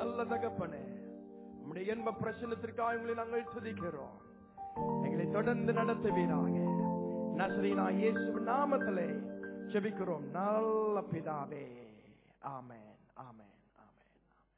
நல்ல தகப்பனே உம்முடைய என்ப பிரச்சனத்திற்காக உங்களை நாங்கள் துதிக்கிறோம் எங்களை தொடர்ந்து நடத்துவீராக நசரீனா இயேசு நாமத்திலே ஜெபிக்கிறோம் நல்ல பிதாவே ஆமென் ஆமென் ஆமென்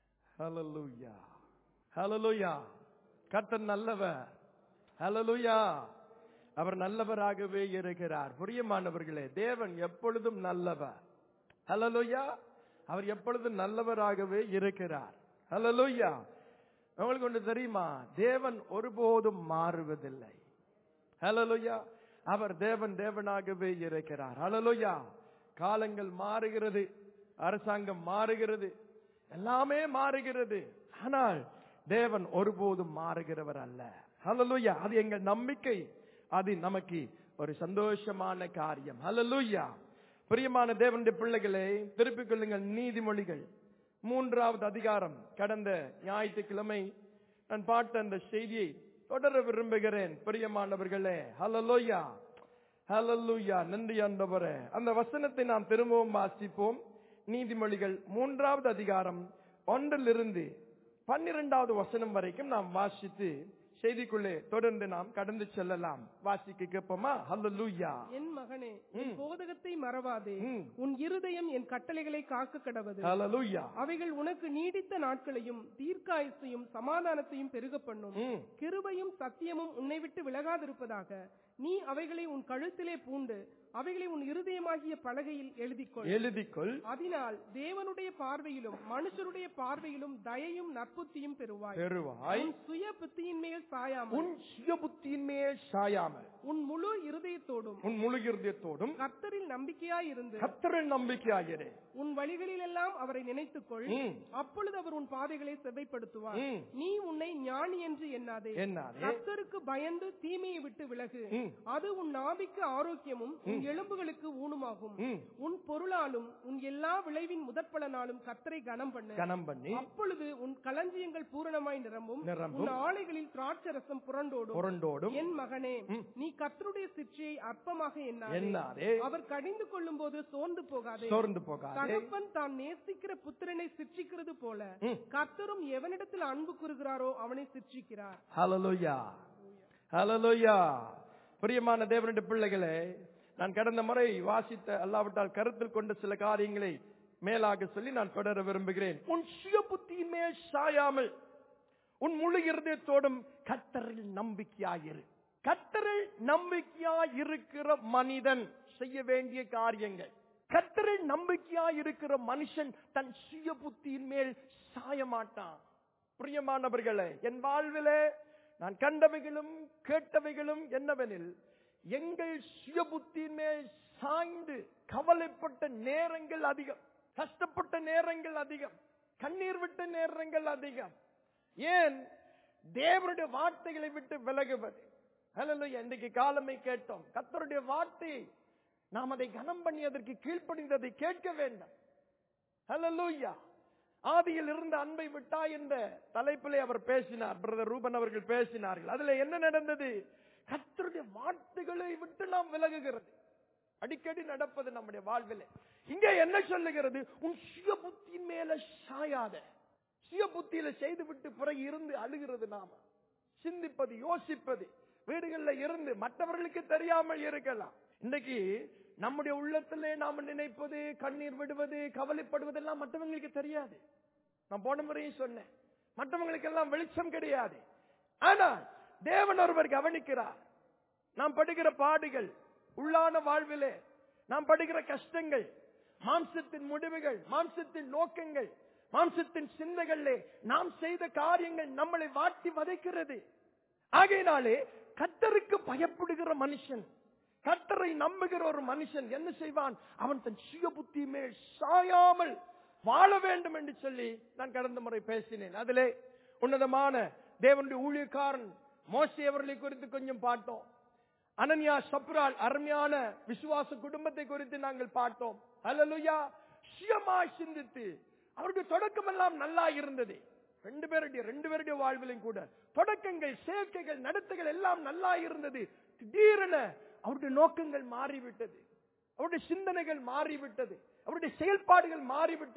ஹalleluya ஹalleluya கர்த்தர் நல்லவர் ஹalleluya அவர் நல்லவராகவே இருக்கிறார் பிரியமானவர்களே தேவன் எப்பொழுதும் நல்லவர் ஹalleluya அவர் எப்பொழுதும் நல்லவராகவே இருக்கிறார் ஹalleluya உங்களுக்கு ஒன்று தெரியுமா தேவன் ஒருபோதும் மாறுவதில்லை ஹalleluya அவர் தேவன் தேவனாகவே இருக்கிறார் ஹalleluya காலங்கள் மாறுகிறது அரசாங்கம் மாறுகிறது எல்லாமே மாறுகிறது ஆனால் தேவன் ஒருபோதும் மாறுகிறவர் அல்ல ஹalleluya அது எங்கள் நம்பிக்கை அது நமக்கு ஒரு சந்தோஷமான காரியம் ஹalleluya பிரியமான தேவனுடைய பிள்ளைகளை திருப்பிக் கொள்ளுங்கள் நீதிமொழிகள் மூன்றாவது அதிகாரம் கடந்த ஞாயிற்றுக்கிழமை நான் பார்த்த அந்த செய்தியை தொடர விரும்புகிறேன் பிரியமானவர்களே ஹalleluya ஹalleluya நன்றி ஆண்டவரே அந்த வசனத்தை நாம் திரும்பவும் வாசிப்போம் நீதிமொழிகள் மூன்றாவது அதிகாரம் ஒன்றிலிருந்து பன்னிரெண்டாவது வசனம் வரைக்கும் நாம் வாசித்து செய்திக்குள்ளே தொடர்ந்து நாம் கடந்து செல்லலாம் வாசிக்க கேட்போமா ஹalleluya என் மகனே என் போதகத்தை மறவாதே ம். உன் இருதயம் என் கட்டளைகளை காக்க கடவது ஹalleluya அவைகள் உனக்கு நீடித்த நாட்களையும் தீர்க்காயுசையும் சமாதானத்தையும் பெருக பண்ணும் ம். கிருபையும் சத்தியமும் உன்னை விட்டு விலகாதிருப்பதாக நீ அவைகளை உன் கழுத்திலே பூண்டு அவைகளை உன் இருதயமாகிய பலகையில் எழுதிக்கொள் எழுதிக்கொள் அதனால் தேவனுடைய பார்வையிலும் மனுஷருடைய பார்வையிலும் தயையும் நற்புத்தியும் பெறுவாய் பெறுவாய் உன் சுய புத்தியின் மேல் சாயாமல் உன் சுய புத்தியின் மேல் சாயாமல் உன் முழு இருதயத்தோடும் உன் முழு இருதயத்தோடும் கர்த்தரில் நம்பிக்கையாயிருந்து கத்தரில் நம்பிக்கையாகிறே உன் வழிகளிலெல்லாம் அவரை நினைத்துக்கொள் ம். அப்பொழுது அவர் உன் பாதைகளை செவ்வைப்படுத்துவார் ம். நீ உன்னை ஞானி என்று எண்ணாதே என்னாதே கர்த்தருக்கு பயந்து தீமையை விட்டு விலகு ம். அது உன் நாபிக்கு ஆரோக்கியமும் உன் எலும்புகளுக்கு ஊனுமாகும் ம். உன் பொருளாலும் உன் எல்லா விளைவின் முதற்பலனாலும் கர்த்தரை கனம் பண்ணு கனம் பண்ணி அப்பொழுது உன் களஞ்சியங்கள் பூரணமாய் நிரம்பும் நிரம்பும். உன் ஆலைகளில் திராட்சரசம் புரண்டோடும் புரண்டோடும் என் மகனே நீ கர்த்தருடைய சிற்சியை அற்பமாக எண்ணாதே என்னாதே அவர் கடிந்து கொள்ளும் போது சோர்ந்து போகாதே சோர்ந்து போகாதே தகப்பன் தான் நேசிக்கிற புத்திரனை சிற்றிக்கிறது போல ம். கர்த்தரும் எவனிடத்தில் அன்பு கூறுகிறாரோ அவனை சிற்றிக்கிறார் ஹalleluya ஹalleluya பிரியமான தேவனுடைய பிள்ளைகளே நான் கடந்த முறை வாசித்த அல்லாவிட்டால் கருத்தில் கொண்ட சில காரியங்களை மேலாக சொல்லி நான் தொடர விரும்புகிறேன் உன் சுய புத்தியின் மேல் சாயாமல் உன் முழு இருதயத்தோடும் கத்தரில் நம்பிக்கையாயிரு கத்தரில் நம்பிக்கையாய் இருக்கிற மனிதன் செய்ய வேண்டிய காரியங்கள் கத்தரில் நம்பிக்கையாய் இருக்கிற மனுஷன் தன் சுய புத்தியின் மேல் சாய மாட்டான் பிரியமானவர்களே என் வாழ்விலே நான் கண்டவைகளும் கேட்டவைகளும் என்னவெனில் எங்கள் சுய புத்தியின் மேல் சாய்ந்து கவலைப்பட்ட நேரங்கள் அதிகம் கஷ்டப்பட்ட நேரங்கள் அதிகம் கண்ணீர் விட்ட நேரங்கள் அதிகம் ஏன் தேவனுடைய வார்த்தைகளை விட்டு விலகுவது ஹalleluya இன்றைக்கு காலமை கேட்டோம் கர்த்தருடைய வார்த்தையை நாம் அதை கனம் பண்ணி அதற்கு கீழ்ப்படிந்ததை கேட்க வேண்டும் ஹalleluya ஆதியில் இருந்த அன்பை விட்டா என்ற தலைப்பிலே அவர் பேசினார் பிரதர் ரூபன் அவர்கள் பேசினார்கள் அதுல என்ன நடந்தது கர்த்தருடைய வார்த்தைகளை விட்டு நாம் விலகுகிறது அடிக்கடி நடப்பது நம்முடைய வாழ்விலே இங்கே என்ன சொல்லுகிறது உன் சுய புத்தியின் மேல சாயாத சுய புத்தியில செய்து விட்டு பிறகு இருந்து அழுகிறது நாம சிந்திப்பது யோசிப்பது வீடுகள்ல இருந்து மற்றவர்களுக்கு தெரியாமல் இருக்கலாம் இன்னைக்கு நம்முடைய உள்ளத்திலே நாம நினைப்பது கண்ணீர் விடுவது கவலைப்படுவதெல்லாம் மற்றவங்களுக்கு தெரியாது நான் போன முறையும் சொன்னேன் மற்றவங்களுக்கு எல்லாம் வெளிச்சம் கிடையாது ஆனால் தேவன் ஒருவர் கவனிக்கிறார் நாம் படுகிற பாடுகள் உள்ளான வாழ்விலே நாம் படுகிற கஷ்டங்கள் மாம்சத்தின் முடிவுகள் மாம்சத்தின் நோக்கங்கள் மாம்சத்தின் சிந்தைகளிலே நாம் செய்த காரியங்கள் நம்மளை வாட்டி வதைக்கிறது ஆகையினாலே கத்தருக்கு பயப்படுகிற மனுஷன் கத்தரை நம்புகிற ஒரு மனுஷன் என்ன செய்வான் அவன் தன் சுய புத்தி மேல் சாயாமல் வாழ வேண்டும் என்று சொல்லி நான் கடந்த முறை பேசினேன் அதிலே உன்னதமான தேவனுடைய ஊழியக்காரன் மோசி அவர்களை குறித்து கொஞ்சம் பார்த்தோம் அனன்யா சப்ரால் அருமையான விசுவாச குடும்பத்தை குறித்து நாங்கள் பார்த்தோம் அல்லலுயா சுயமாய் சிந்தித்து அவருக்கு தொடக்கம் எல்லாம் நல்லா இருந்தது ரெண்டு பேருடைய ரெண்டு பேருடைய வாழ்விலும் கூட தொடக்கங்கள் சேர்க்கைகள் நடத்தைகள் எல்லாம் நல்லா இருந்தது திடீரென அவருடைய நோக்கங்கள் மாறிவிட்டது அவருடைய சிந்தனைகள் மாறிவிட்டது அவருடைய செயல்பாடுகள் மாறிவிட்டது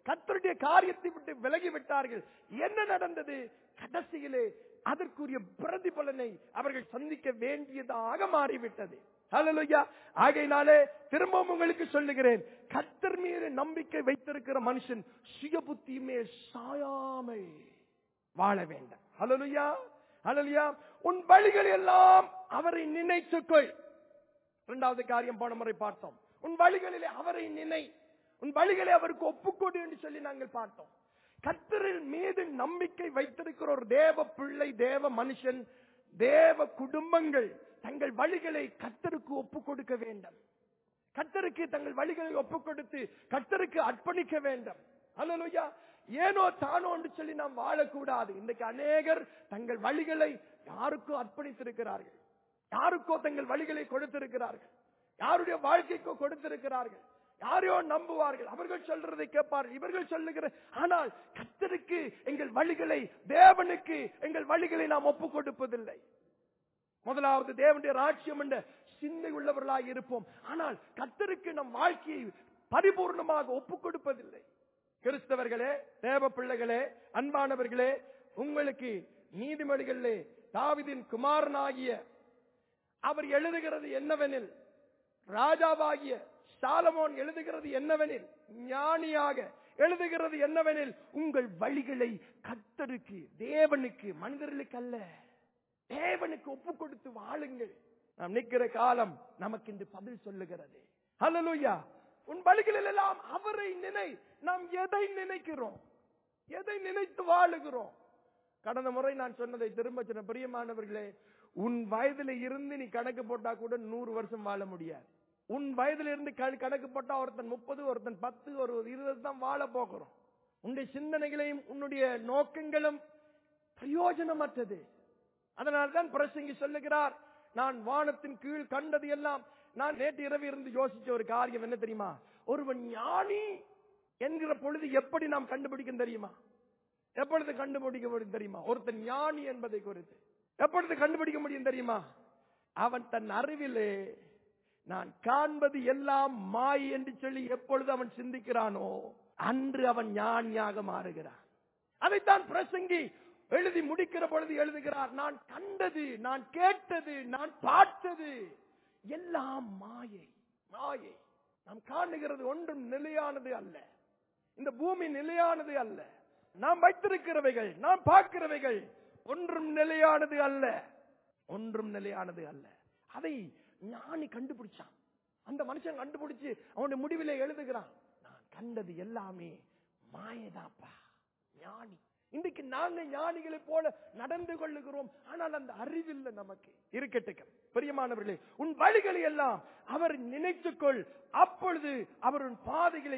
கத்தருடைய காரியத்தை விட்டு விலகி விட்டார்கள் என்ன நடந்தது கடைசியிலே அதற்குரிய பிரதிபலனை அவர்கள் சந்திக்க வேண்டியதாக மாறிவிட்டது ஹalleluya ஆகையினாலே திரும்பவும் உங்களுக்கு சொல்லுகிறேன் கத்தர் மீது நம்பிக்கை வைத்திருக்கிற மனுஷன் சுய புத்தியுமே சாயாமல் வாழ வேண்டும் ஹalleluya ஹalleluya உன் வழிகள் எல்லாம் அவரை நினைத்துக்கொள் இரண்டாவது காரியம் போன முறை பார்த்தோம் உன் வழிகளிலே அவரை நினை உன் வழிகளை அவருக்கு ஒப்புக்கொடு என்று சொல்லி நாங்கள் பார்த்தோம் கத்தரில் மீது நம்பிக்கை வைத்திருக்கிற ஒரு தேவ பிள்ளை தேவ மனுஷன் தேவ குடும்பங்கள் தங்கள் வழிகளை கத்தருக்கு ஒப்புக் கொடுக்க வேண்டும் கத்தருக்கு தங்கள் வழிகளை ஒப்புக் கொடுத்து கத்தருக்கு அர்ப்பணிக்க வேண்டும் அல்லா ஏனோ தானோ என்று சொல்லி நாம் வாழக்கூடாது இன்றைக்கு அநேகர் தங்கள் வழிகளை யாருக்கோ அர்ப்பணித்திருக்கிறார்கள் யாருக்கோ தங்கள் வழிகளை கொடுத்திருக்கிறார்கள் யாருடைய வாழ்க்கைக்கோ கொடுத்திருக்கிறார்கள் யாரையோ நம்புவார்கள் அவர்கள் சொல்றதை கேட்பார்கள் இவர்கள் சொல்லுகிற ஆனால் கத்தருக்கு எங்கள் வழிகளை தேவனுக்கு எங்கள் வழிகளை நாம் ஒப்புக் கொடுப்பதில்லை முதலாவது தேவனுடைய ராட்சியம் என்ற சிந்தை உள்ளவர்களாக இருப்போம் ஆனால் கத்தருக்கு நம் வாழ்க்கையை பரிபூர்ணமாக ஒப்புக் கொடுப்பதில்லை கிறிஸ்தவர்களே தேவ பிள்ளைகளே அன்பானவர்களே உங்களுக்கு நீதிமொழிகளிலே தாவிதின் குமாரனாகிய அவர் எழுதுகிறது என்னவெனில் ராஜாவாகிய சாலமோன் எழுதுகிறது என்னவெனில் ஞானியாக எழுதுகிறது என்னவெனில் உங்கள் வழிகளை கத்தருக்கு தேவனுக்கு மனிதர்களுக்கு அல்ல தேவனுக்கு ஒப்பு கொடுத்து வாழுங்கள் நாம் நிற்கிற காலம் நமக்கு இன்று பதில் சொல்லுகிறது ஹalleluya உன் வழிகளில் எல்லாம் அவரை நினை நாம் எதை நினைக்கிறோம் எதை நினைத்து வாழுகிறோம் கடந்த முறை நான் சொன்னதை திரும்ப சொன்ன பிரியமானவர்களே உன் வயதுல இருந்து நீ கணக்கு போட்டா கூட நூறு வருஷம் வாழ முடியாது உன் வயதுல இருந்து க- கணக்கு போட்டா ஒருத்தன் முப்பது ஒருத்தன் பத்து ஒரு இருபது தான் வாழ போகிறோம் உன்னுடைய சிந்தனைகளையும் உன்னுடைய நோக்கங்களும் பிரயோஜனமற்றது அதனால்தான் பிரசங்கி சொல்லுகிறார் நான் வானத்தின் கீழ் கண்டது எல்லாம் நான் நேற்று இரவு இருந்து யோசிச்ச ஒரு காரியம் என்ன தெரியுமா ஒருவன் ஞானி என்கிற பொழுது எப்படி நாம் கண்டுபிடிக்க தெரியுமா எப்பொழுது கண்டுபிடிக்க முடியும் தெரியுமா ஒருத்தன் ஞானி என்பதை குறித்து எப்பொழுது கண்டுபிடிக்க முடியும் தெரியுமா அவன் தன் அறிவிலே நான் காண்பது எல்லாம் மாய் என்று சொல்லி எப்பொழுது அவன் சிந்திக்கிறானோ அன்று அவன் ஞானியாக மாறுகிறான் அதைத்தான் பிரசங்கி எழுதி முடிக்கிற பொழுது எழுதுகிறார் நான் கண்டது நான் கேட்டது நான் பார்த்தது எல்லாம் மாயை மாயை நாம் காணுகிறது ஒன்றும் நிலையானது அல்ல இந்த பூமி நிலையானது அல்ல நாம் வைத்திருக்கிறவைகள் நாம் பார்க்கிறவைகள் ஒன்றும் நிலையானது அல்ல ஒன்றும் நிலையானது அல்ல அதை ஞானி கண்டுபிடிச்சான் அந்த மனுஷன் கண்டுபிடிச்சு அவனுடைய முடிவிலே எழுதுகிறான் நான் கண்டது எல்லாமே மாயதாப்பா ஞானி இன்றைக்கு நாங்க ஞானிகளை போல நடந்து கொள்ளுகிறோம் ஆனால் அந்த அறிவில்லை நமக்கு இருக்கட்டுக்க பிரியமானவர்களே உன் வழிகளை எல்லாம் அவர் நினைத்துக்கொள் அப்பொழுது அவர் உன் பாதைகளை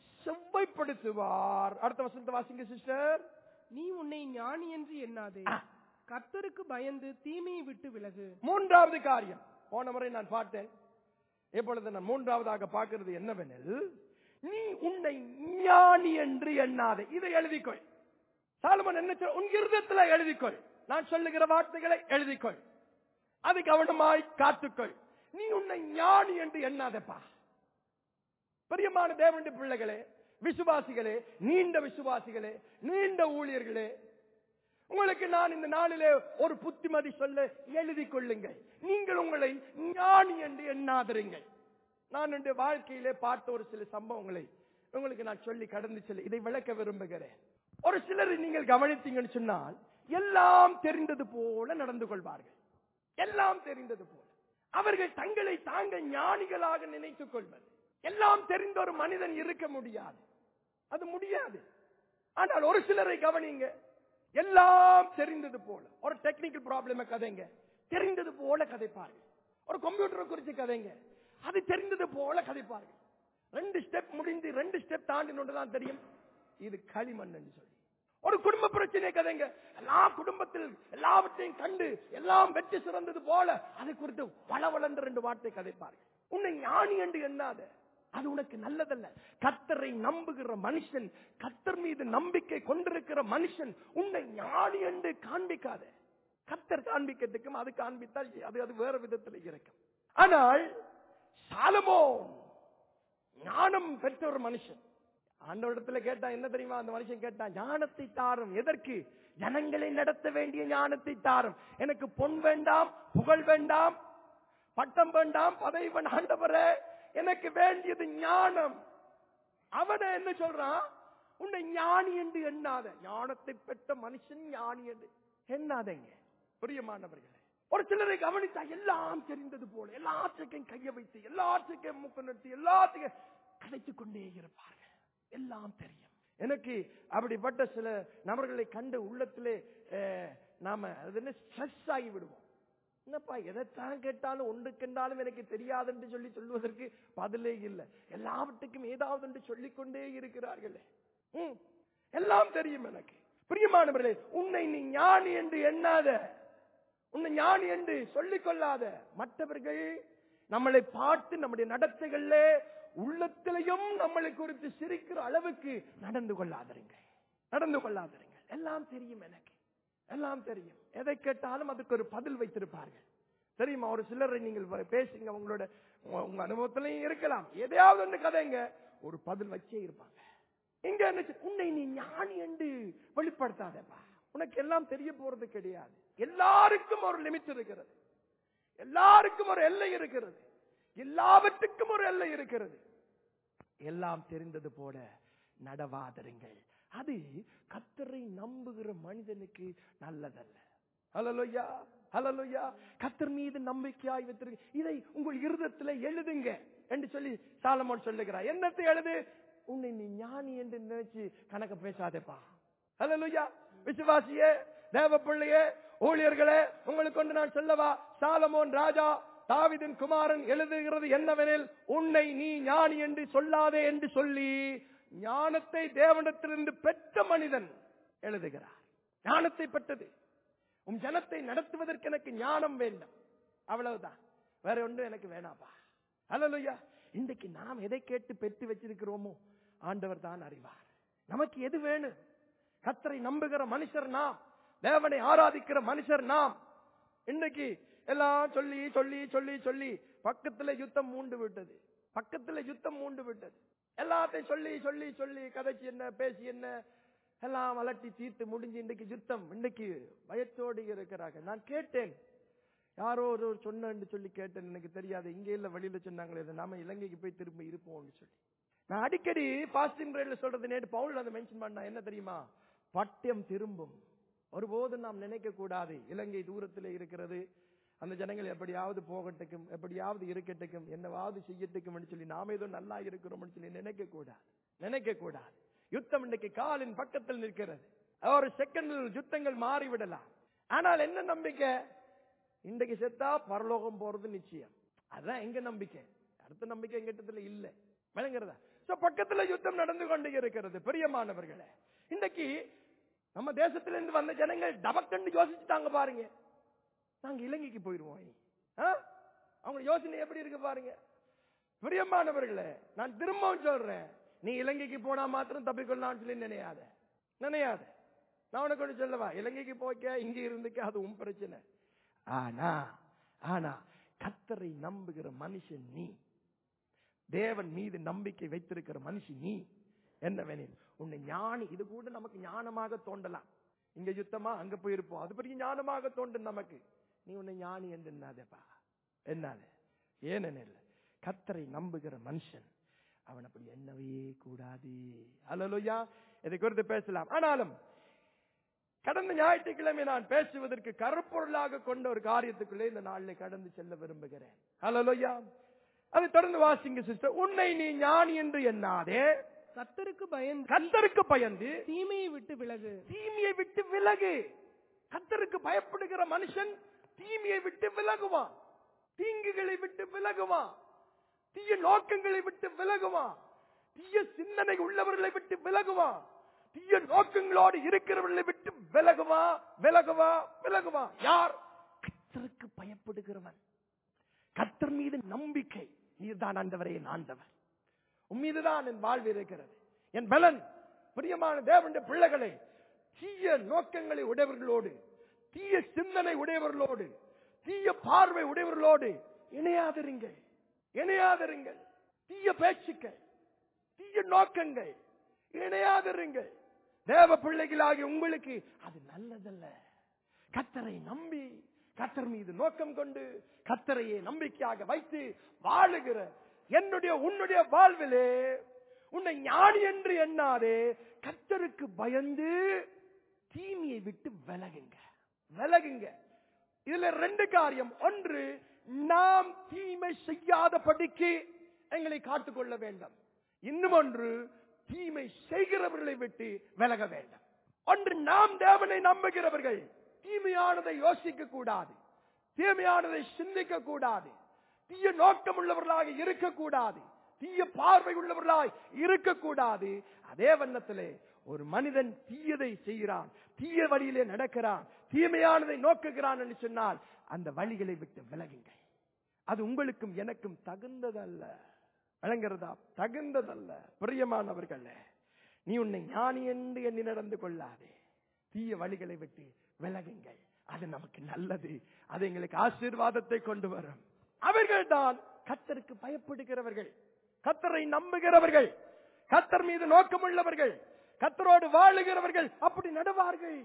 செவ்வைப்படுத்துவார் அடுத்த வசந்த வாசிங்க சிஸ்டர் நீ உன்னை ஞானி என்று எண்ணாதே கர்த்தருக்கு பயந்து தீமையை விட்டு விலகு மூன்றாவது காரியம் போன முறை நான் பார்த்தேன் இப்பொழுது நான் மூன்றாவதாக பார்க்கிறது என்னவெனில் நீ உன்னை ஞானி என்று எண்ணாதே இதை எழுதிக்கொள் சாலமன் என்ன சொல் உன் இருதயத்துல எழுதிக்கொள் நான் சொல்லுகிற வார்த்தைகளை எழுதிக்கொள் அது கவனமாய் காத்துக்கொள் நீ உன்னை ஞானி என்று எண்ணாதப்பா பிரியமான தேவனுடைய பிள்ளைகளே விசுவாசிகளே நீண்ட விசுவாசிகளே நீண்ட ஊழியர்களே உங்களுக்கு நான் இந்த நாளிலே ஒரு புத்திமதி சொல்ல எழுதிக் கொள்ளுங்கள் நீங்கள் உங்களை ஞானி என்று எண்ணாதிருங்கள் நான் என்னுடைய வாழ்க்கையிலே பார்த்த ஒரு சில சம்பவங்களை உங்களுக்கு நான் சொல்லி கடந்து செல்ல இதை விளக்க விரும்புகிறேன் ஒரு சிலரை நீங்கள் கவனித்தீங்கன்னு சொன்னால் எல்லாம் தெரிந்தது போல நடந்து கொள்வார்கள் எல்லாம் தெரிந்தது போல அவர்கள் தங்களை தாங்க ஞானிகளாக நினைத்துக் கொள்வது எல்லாம் தெரிந்த ஒரு மனிதன் இருக்க முடியாது அது முடியாது ஆனால் ஒரு சிலரை கவனிங்க எல்லாம் தெரிந்தது போல ஒரு டெக்னிக்கல் ப்ராப்ளம் கதைங்க தெரிந்தது போல கதைப்பார்கள் ஒரு கம்ப்யூட்டரை குறித்து கதைங்க அது தெரிந்தது போல கதைப்பார்கள் ரெண்டு ஸ்டெப் முடிந்து ரெண்டு ஸ்டெப் தாண்டினோண்டு தான் தெரியும் இது களிமண் சொல்லி ஒரு குடும்ப பிரச்சனை கதைங்க எல்லா குடும்பத்தில் எல்லாவற்றையும் கண்டு எல்லாம் வெற்றி சிறந்தது போல அதை குறித்து வளவளன்று ரெண்டு வார்த்தை கதைப்பார்கள் உன்னை ஞானி என்று எண்ணாத அது உனக்கு நல்லதல்ல கத்தரை நம்புகிற மனுஷன் கத்தர் மீது நம்பிக்கை கொண்டிருக்கிற மனுஷன் உன்னை ஞானி என்று காண்பிக்காத கத்தர் காண்பிக்கிறதுக்கும் அது காண்பித்தால் அது அது வேற விதத்தில் இருக்கும் ஆனால் சாலமோன் ஞானம் பெற்ற ஒரு மனுஷன் ஆண்டவரிடத்துல கேட்டான் என்ன தெரியுமா அந்த மனுஷன் கேட்டான் ஞானத்தை தாரும் எதற்கு ஜனங்களை நடத்த வேண்டிய ஞானத்தை தாரும் எனக்கு பொன் வேண்டாம் புகழ் வேண்டாம் பட்டம் வேண்டாம் பதவி வேண்டாம் ஆண்டவரே எனக்கு வேண்டியது ஞானம் அவனை என்ன சொல்றான் உன்னை ஞானி என்று எண்ணாத ஞானத்தை பெற்ற மனுஷன் ஞானி என்று எண்ணாதங்க பிரியமானவர்களே ஒரு சிலரை கவனித்தா எல்லாம் தெரிந்தது போல எல்லாத்துக்கும் கைய வைத்து எல்லாத்துக்கும் மூக்கு நிறுத்தி எல்லாத்துக்கும் கதைத்துக் கொண்டே இருப்பார்கள் எல்லாம் தெரியும் எனக்கு அப்படிப்பட்ட சில நபர்களை கண்டு உள்ளத்திலே அஹ், நாம அது என்ன ஸ்ட்ரெஸ் ஆகி விடுவோம் என்னப்பா எதைத்தான் கேட்டாலும் ஒன்று கண்டாலும் எனக்கு தெரியாது என்று சொல்லி சொல்வதற்கு பதிலே இல்லை எல்லாவற்றுக்கும் ஏதாவது என்று சொல்லிக் கொண்டே இருக்கிறார்களே ம், எல்லாம் தெரியும் எனக்கு பிரியமானவர்களே உன்னை நீ ஞானி என்று எண்ணாத உன்னை ஞானி என்று சொல்லிக் கொள்ளாத மற்றவர்கள் நம்மளை பார்த்து நம்முடைய நடத்தைகள்ல உள்ளத்திலையும் நம்மளை குறித்து சிரிக்கிற அளவுக்கு நடந்து கொள்ளாதருங்கள் நடந்து கொள்ளாதருங்கள் எல்லாம் தெரியும் எனக்கு எல்லாம் தெரியும் எதை கேட்டாலும் அதுக்கு ஒரு பதில் வைத்திருப்பார்கள் தெரியுமா ஒரு சிலரை நீங்கள் வ- பேசுங்க உங்களோட உங்க- உங்க அனுபவத்திலையும் இருக்கலாம் எதையாவது ஒன்று கதைங்க ஒரு பதில் வச்சே இருப்பாங்க இங்க என்ன செய்- உன்னை நீ ஞானி என்று வெளிப்படுத்தாதப்பா உனக்கு எல்லாம் தெரிய போறது கிடையாது எல்லாருக்கும் ஒரு லிமிட் இருக்கிறது எல்லாருக்கும் ஒரு எல்லை இருக்கிறது எல்லாவற்றுக்கும் ஒரு எல்லை இருக்கிறது எல்லாம் தெரிந்தது போல நடவாதருங்கள் அது கத்தரை நம்புகிற மனிதனுக்கு நல்லதல்ல ஹலலோயா ஹலலோயா கத்தர் மீது நம்பிக்கையாய் வைத்திருக்க இதை உங்கள் இருதத்துல எழுதுங்க என்று சொல்லி சாலமோன் சொல்லுகிறார் என்னத்தை எழுது உன்னை நீ ஞானி என்று நினைச்சு கணக்க பேசாதேப்பா ஹலலோயா விசுவாசியே தேவ பிள்ளையே ஊழியர்களே உங்களுக்கு கொண்டு நான் சொல்லவா சாலமோன் ராஜா தாவிதின் குமாரன் எழுதுகிறது என்னவெனில் உன்னை நீ ஞானி என்று சொல்லாதே என்று சொல்லி ஞானத்தை தேவனிடத்திலிருந்து பெற்ற மனிதன் எழுதுகிறார் ஞானத்தை பெற்றது உன் ஜனத்தை நடத்துவதற்கு எனக்கு ஞானம் வேண்டும் அவ்வளவுதான் வேற ஒன்றும் எனக்கு வேணாப்பா அல்லலுயா இன்றைக்கு நாம் எதை கேட்டு பெற்று வச்சிருக்கிறோமோ ஆண்டவர் தான் அறிவார் நமக்கு எது வேணும் கத்தரை நம்புகிற மனுஷர் நாம் தேவனை ஆராதிக்கிற மனுஷர் நாம் இன்னைக்கு எல்லாம் சொல்லி சொல்லி சொல்லி சொல்லி பக்கத்துல யுத்தம் மூண்டு விட்டது பக்கத்துல யுத்தம் மூண்டு விட்டது எல்லாத்தையும் சொல்லி சொல்லி சொல்லி கதைச்சு என்ன பேசி என்ன எல்லாம் அலட்டி தீர்த்து முடிஞ்சு இன்னைக்கு யுத்தம் இன்னைக்கு பயத்தோடு இருக்கிறார்கள் நான் கேட்டேன் யாரோ ஒரு சொன்னு சொல்லி கேட்டேன் எனக்கு தெரியாது இங்க இல்ல வெளியில சொன்னாங்களே இது நாம இலங்கைக்கு போய் திரும்ப இருப்போம்னு சொல்லி நான் அடிக்கடி பாஸ்டிங் பிரேட்ல சொல்றது நேற்று பவுல் அதை மென்ஷன் பண்ணா என்ன தெரியுமா பட்டியம் திரும்பும் ஒருபோதும் நாம் நினைக்க கூடாது இலங்கை தூரத்தில் இருக்கிறது அந்த ஜனங்கள் எப்படியாவது போகட்டுக்கும் எப்படியாவது இருக்கட்டுக்கும் என்னவாவது செய்யட்டுக்கும் சொல்லி நாம ஏதோ நல்லா இருக்கிறோம்னு சொல்லி நினைக்க கூடாது நினைக்க கூடாது யுத்தம் இன்னைக்கு காலின் பக்கத்தில் நிற்கிறது ஒரு செகண்டில் யுத்தங்கள் மாறிவிடலாம் ஆனால் என்ன நம்பிக்கை இன்றைக்கு செத்தா பரலோகம் போறது நிச்சயம் அதான் எங்க நம்பிக்கை அடுத்த நம்பிக்கை எங்கிட்டத்துல இல்ல விளங்குறதா சோ பக்கத்துல யுத்தம் நடந்து கொண்டு இருக்கிறது பிரியமானவர்களே இன்னைக்கு நம்ம தேசத்துல இருந்து வந்த ஜனங்கள் டபக்கண்டு யோசிச்சுட்டாங்க பாருங்க நாங்க இலங்கைக்கு போயிருவோம் இனி. ஆ? அவங்க யோசனை எப்படி இருக்கு பாருங்க பிரியமானவர்களே நான் திரும்பவும் சொல்றேன் நீ இலங்கைக்கு போனா மாத்திரம் தப்பிக்கொள்ளலாம்னு சொல்லி நினையாத நினையாத நான் உனக்கு ஒண்ணு சொல்லவா இலங்கைக்கு போய்க்க இங்க இருந்துக்க அது உன் பிரச்சனை ஆனா ஆனா கத்தரை நம்புகிற மனுஷன் நீ தேவன் மீது நம்பிக்கை வைத்திருக்கிற மனுஷன் நீ என்னவெனில் உன்னை ஞானி இது கூட நமக்கு ஞானமாக தோண்டலாம் இங்க யுத்தமா அங்க போயிருப்போம் அது பெரிய ஞானமாக தோண்டும் நமக்கு நீ உன்னை ஞானி என்று என்னாதேப்பா என்னாத ஏனெனில் கத்தரை நம்புகிற மனுஷன் அவன் அப்படி எண்ணவே கூடாது அல்லலுயா இதை குறித்து பேசலாம் ஆனாலும் கடந்த ஞாயிற்றுக்கிழமை நான் பேசுவதற்கு கருப்பொருளாக கொண்ட ஒரு காரியத்துக்குள்ளே இந்த நாளில் கடந்து செல்ல விரும்புகிறேன் அல்லலுயா அதை தொடர்ந்து வாசிங்க சிஸ்டர் உன்னை நீ ஞானி என்று எண்ணாதே கத்தருக்கு பயந்து கத்தருக்கு பயந்து தீமையை விட்டு விலகு தீமையை விட்டு விலகு கத்தருக்கு பயப்படுகிற மனுஷன் தீமையை விட்டு விலகுவான் தீங்குகளை விட்டு விலகுவான் தீய நோக்கங்களை விட்டு விலகுவான் தீய சிந்தனை உள்ளவர்களை விட்டு விலகுவான் தீய நோக்கங்களோடு இருக்கிறவர்களை விட்டு விலகுவா விலகுவா விலகுவா யார் கத்தருக்கு பயப்படுகிறவன் கத்தர் மீது நம்பிக்கை நீர்தான் ஆண்டவரே என் ஆண்டவர் உன் மீதுதான் என் வாழ்வு இருக்கிறது என் பலன் பிரியமான தேவனுடைய பிள்ளைகளை தீய நோக்கங்களை உடையவர்களோடு தீய சிந்தனை உடையவர்களோடு தீய பார்வை உடையவர்களோடு இணையாதிருங்கள் இணையாதிருங்கள் தீய பேச்சுக்கள் தீய நோக்கங்கள் இணையாதிருங்கள் தேவ பிள்ளைகளாகி உங்களுக்கு அது நல்லதல்ல கத்தரை நம்பி கத்தர் மீது நோக்கம் கொண்டு கத்தரையே நம்பிக்கையாக வைத்து வாழுகிற என்னுடைய உன்னுடைய வாழ்விலே உன்னை ஞானி என்று எண்ணாதே கத்தருக்கு பயந்து தீமையை விட்டு விலகுங்க விலகுங்க இதுல ரெண்டு காரியம் ஒன்று நாம் தீமை செய்யாதபடிக்கு எங்களை காத்துக்கொள்ள வேண்டும் இன்னும் ஒன்று தீமை செய்கிறவர்களை விட்டு விலக வேண்டும் ஒன்று நாம் தேவனை நம்புகிறவர்கள் தீமையானதை யோசிக்க கூடாது தீமையானதை சிந்திக்க கூடாது தீய நோக்கம் உள்ளவர்களாக இருக்கக்கூடாது தீய பார்வை உள்ளவர்களாய் இருக்கக்கூடாது அதே வண்ணத்திலே ஒரு மனிதன் தீயதை செய்கிறான் தீய வழியிலே நடக்கிறான் தீமையானதை நோக்குகிறான் என்று சொன்னால் அந்த வழிகளை விட்டு விலகுங்கள் அது உங்களுக்கும் எனக்கும் தகுந்ததல்ல விளங்குறதா தகுந்ததல்ல பிரியமானவர்களே நீ உன்னை ஞானி என்று எண்ணி நடந்து கொள்ளாதே தீய வழிகளை விட்டு விலகுங்கள் அது நமக்கு நல்லது அது எங்களுக்கு ஆசீர்வாதத்தை கொண்டு வரும் அவர்கள் தான் கத்தருக்கு பயப்படுகிறவர்கள் கத்தரை நம்புகிறவர்கள் கத்தர் மீது நோக்கமுள்ளவர்கள் கத்தரோடு வாழுகிறவர்கள் அப்படி நடுவார்கள்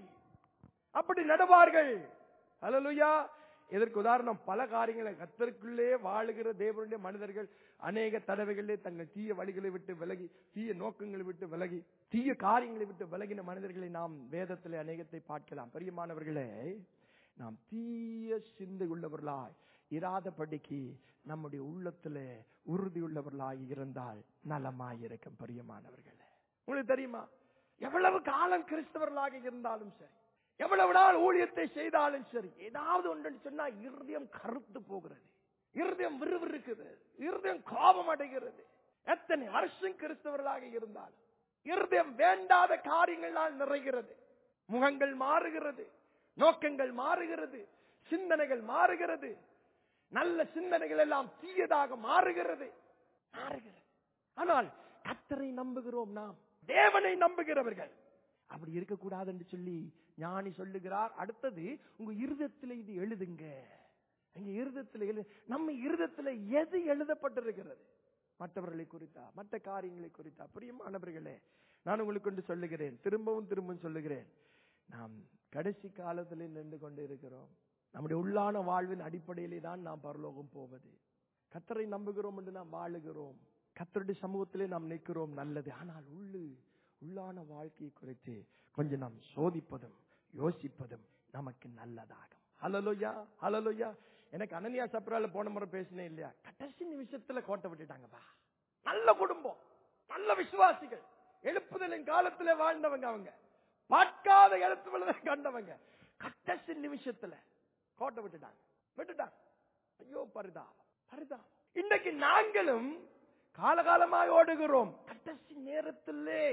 அப்படி நடுவார்கள் ஹalleluya இதற்கு உதாரணம் பல காரியங்களை கத்தருக்குள்ளே வாழுகிற தேவனுடைய மனிதர்கள் அநேக தடவைகளிலே தங்கள் தீய வழிகளை விட்டு விலகி தீய நோக்கங்களை விட்டு விலகி தீய காரியங்களை விட்டு விலகின மனிதர்களை நாம் வேதத்திலே அநேகத்தை பார்க்கலாம் பிரியமானவர்களே நாம் தீய சிந்தை உள்ளவர்களாய் இராதபடிக்கு நம்முடைய உள்ளத்திலே உறுதி உள்ளவர்களாய் இருந்தால் நலமாயிருக்கும் பிரியமானவர்களே உங்களுக்கு தெரியுமா எவ்வளவு காலம் கிறிஸ்தவர்களாக இருந்தாலும் சரி எவ்வளவு நாள் ஊழியத்தை செய்தாலும் சரி ஏதாவது ஒன்று சொன்னா இருதயம் கருத்து போகிறது இருதயம் விறுவிறுக்குது இருதயம் கோபம் அடைகிறது எத்தனை வருஷம் கிறிஸ்தவர்களாக இருந்தாலும் இருதயம் வேண்டாத காரியங்களால் நிறைகிறது முகங்கள் மாறுகிறது நோக்கங்கள் மாறுகிறது சிந்தனைகள் மாறுகிறது நல்ல சிந்தனைகள் எல்லாம் தீயதாக மாறுகிறது மாறுகிறது ஆனால் கத்தரை நம்புகிறோம் நாம் தேவனை நம்புகிறவர்கள் அப்படி இருக்கக்கூடாது என்று சொல்லி ஞானி சொல்லுகிறார் அடுத்தது உங்க இருதத்தில் இது எழுதுங்க எங்க இருதத்தில் எழு நம்ம இருதத்தில் எது எழுதப்பட்டிருக்கிறது மற்றவர்களை குறித்தா மற்ற காரியங்களை குறித்தா பிரியமானவர்களே நான் உங்களுக்கு கொண்டு சொல்லுகிறேன் திரும்பவும் திரும்பவும் சொல்லுகிறேன் நாம் கடைசி காலத்தில் நின்று கொண்டு இருக்கிறோம் நம்முடைய உள்ளான வாழ்வின் அடிப்படையிலே தான் நாம் பரலோகம் போவது கத்தரை நம்புகிறோம் என்று நாம் வாழுகிறோம் கத்தருடைய சமூகத்திலே நாம் நிற்கிறோம் நல்லது ஆனால் உள்ளு உள்ளான வாழ்க்கையை குறித்து கொஞ்சம் நாம் சோதிப்பதும் யோசிப்பதும் நமக்கு நல்லதாகும் ஹலலோயா ஹலலோயா எனக்கு அனன்யா சப்ரால போன முறை பேசினேன் இல்லையா கடைசி நிமிஷத்துல கோட்டை விட்டுட்டாங்கப்பா நல்ல குடும்பம் நல்ல விசுவாசிகள் எழுப்புதலின் காலத்துல வாழ்ந்தவங்க அவங்க பார்க்காத எழுத்துவதை கண்டவங்க கடைசி நிமிஷத்துல கோட்டை விட்டுட்டாங்க விட்டுட்டாங்க ஐயோ பரிதாபம் பரிதாபம் இன்னைக்கு நாங்களும் காலகாலமாய் ஓடுகிறோம் கடைசி நேரத்திலே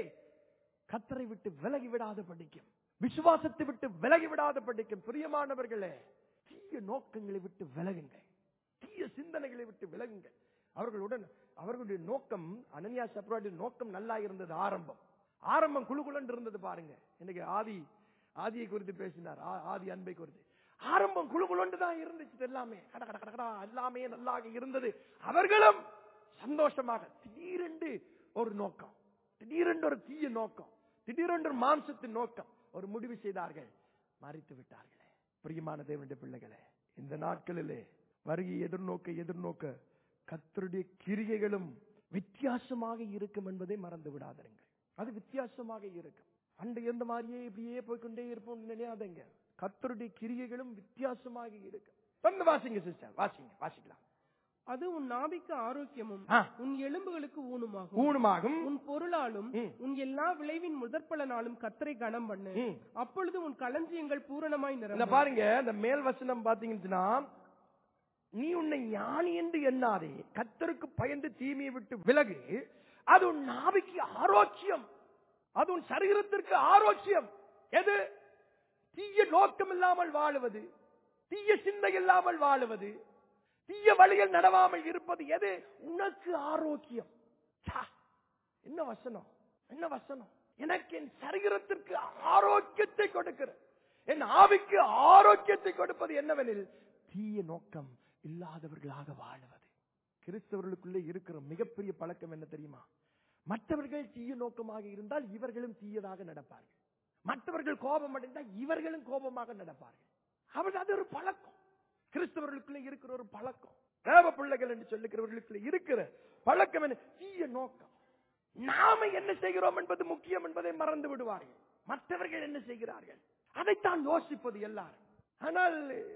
கத்தரை விட்டு விலகி விடாத படிக்கும் விசுவாசத்தை விட்டு விலகி விடாத படிக்கும் பிரியமானவர்களே தீய நோக்கங்களை விட்டு விலகுங்கள் தீய சிந்தனைகளை விட்டு விலகுங்கள் அவர்களுடன் அவர்களுடைய நோக்கம் அனன்யா சப்ராடைய நோக்கம் நல்லா இருந்தது ஆரம்பம் ஆரம்பம் குழுகுலன் இருந்தது பாருங்க இன்னைக்கு ஆதி ஆதியை குறித்து பேசினார் ஆ- ஆதி அன்பை குறித்து ஆரம்பம் குழுகுலண்டு தான் இருந்துச்சு எல்லாமே கட கட கட கடா எல்லாமே நல்லாக இருந்தது அவர்களும் சந்தோஷமாக திடீரென்று ஒரு நோக்கம் திடீரென்று ஒரு தீய நோக்கம் திடீரென்று மாம்சத்தின் நோக்கம் ஒரு முடிவு செய்தார்கள் மறித்து விட்டார்களே பிரியமான தேவனுடைய பிள்ளைகளே இந்த நாட்களிலே வருகை எதிர்நோக்க எதிர்நோக்க கத்தருடைய கிரிகைகளும் வித்தியாசமாக இருக்கும் என்பதை மறந்து விடாதீர்கள் அது வித்தியாசமாக இருக்கும் அன்று எந்த மாதிரியே இப்படியே போய்க்கொண்டே இருப்போம் நினையாதீங்க கத்தருடைய கிரிகைகளும் வித்தியாசமாக இருக்கும் வந்து வாசிங்க சிஸ்டர் வாசிங்க வாசிக்கலாம் அது உன் நாபிக்கு ஆரோக்கியமும் ஆ. உன் எலும்புகளுக்கு ஊனுமாகும் ஊனமாகும் உன் பொருளாலும் ம். உன் எல்லா விளைவின் முதற்பலனாலும் கத்தரை கனம் பண்ணு ம். அப்பொழுது உன் களஞ்சியங்கள் பூரணமாய் இந்த நிரம்பும் பாருங்க இந்த மேல் வசனம் பாத்தீங்கன்னா நீ உன்னை ஞானி என்று எண்ணாதே கத்தருக்கு பயந்து தீமையை விட்டு விலகு அது உன் நாவிக்கு ஆரோக்கியம் அது உன் சரீரத்திற்கு ஆரோக்கியம் எது தீய நோக்கம் இல்லாமல் வாழுவது தீய சிந்தை இல்லாமல் வாழுவது தீய வழியில் நடவாமல் இருப்பது எது உனக்கு ஆரோக்கியம் ச்சா, என்ன வசனம் என்ன வசனம் எனக்கு என் சரீரத்திற்கு ஆரோக்கியத்தை கொடுக்கிற என் ஆவிக்கு ஆரோக்கியத்தை கொடுப்பது என்னவெனில் தீய நோக்கம் இல்லாதவர்களாக வாழுவது கிறிஸ்தவர்களுக்குள்ளே இருக்கிற மிகப்பெரிய பழக்கம் என்ன தெரியுமா மற்றவர்கள் தீய நோக்கமாக இருந்தால் இவர்களும் தீயதாக நடப்பார்கள் மற்றவர்கள் கோபம் அடைந்தால் இவர்களும் கோபமாக நடப்பார்கள் அவர் அது ஒரு பழக்கம் கிறிஸ்தவர்களுக்குள்ள இருக்கிற ஒரு பழக்கம் தேவ பிள்ளைகள் என்று சொல்லுகிறவர்களுக்குள்ள இருக்கிற பழக்கம் என்ன தீய நோக்கம் நாம என்ன செய்கிறோம் என்பது முக்கியம் என்பதை மறந்து விடுவார்கள் மற்றவர்கள் என்ன செய்கிறார்கள் அதைத்தான் யோசிப்பது எல்லாரும் ஆனால்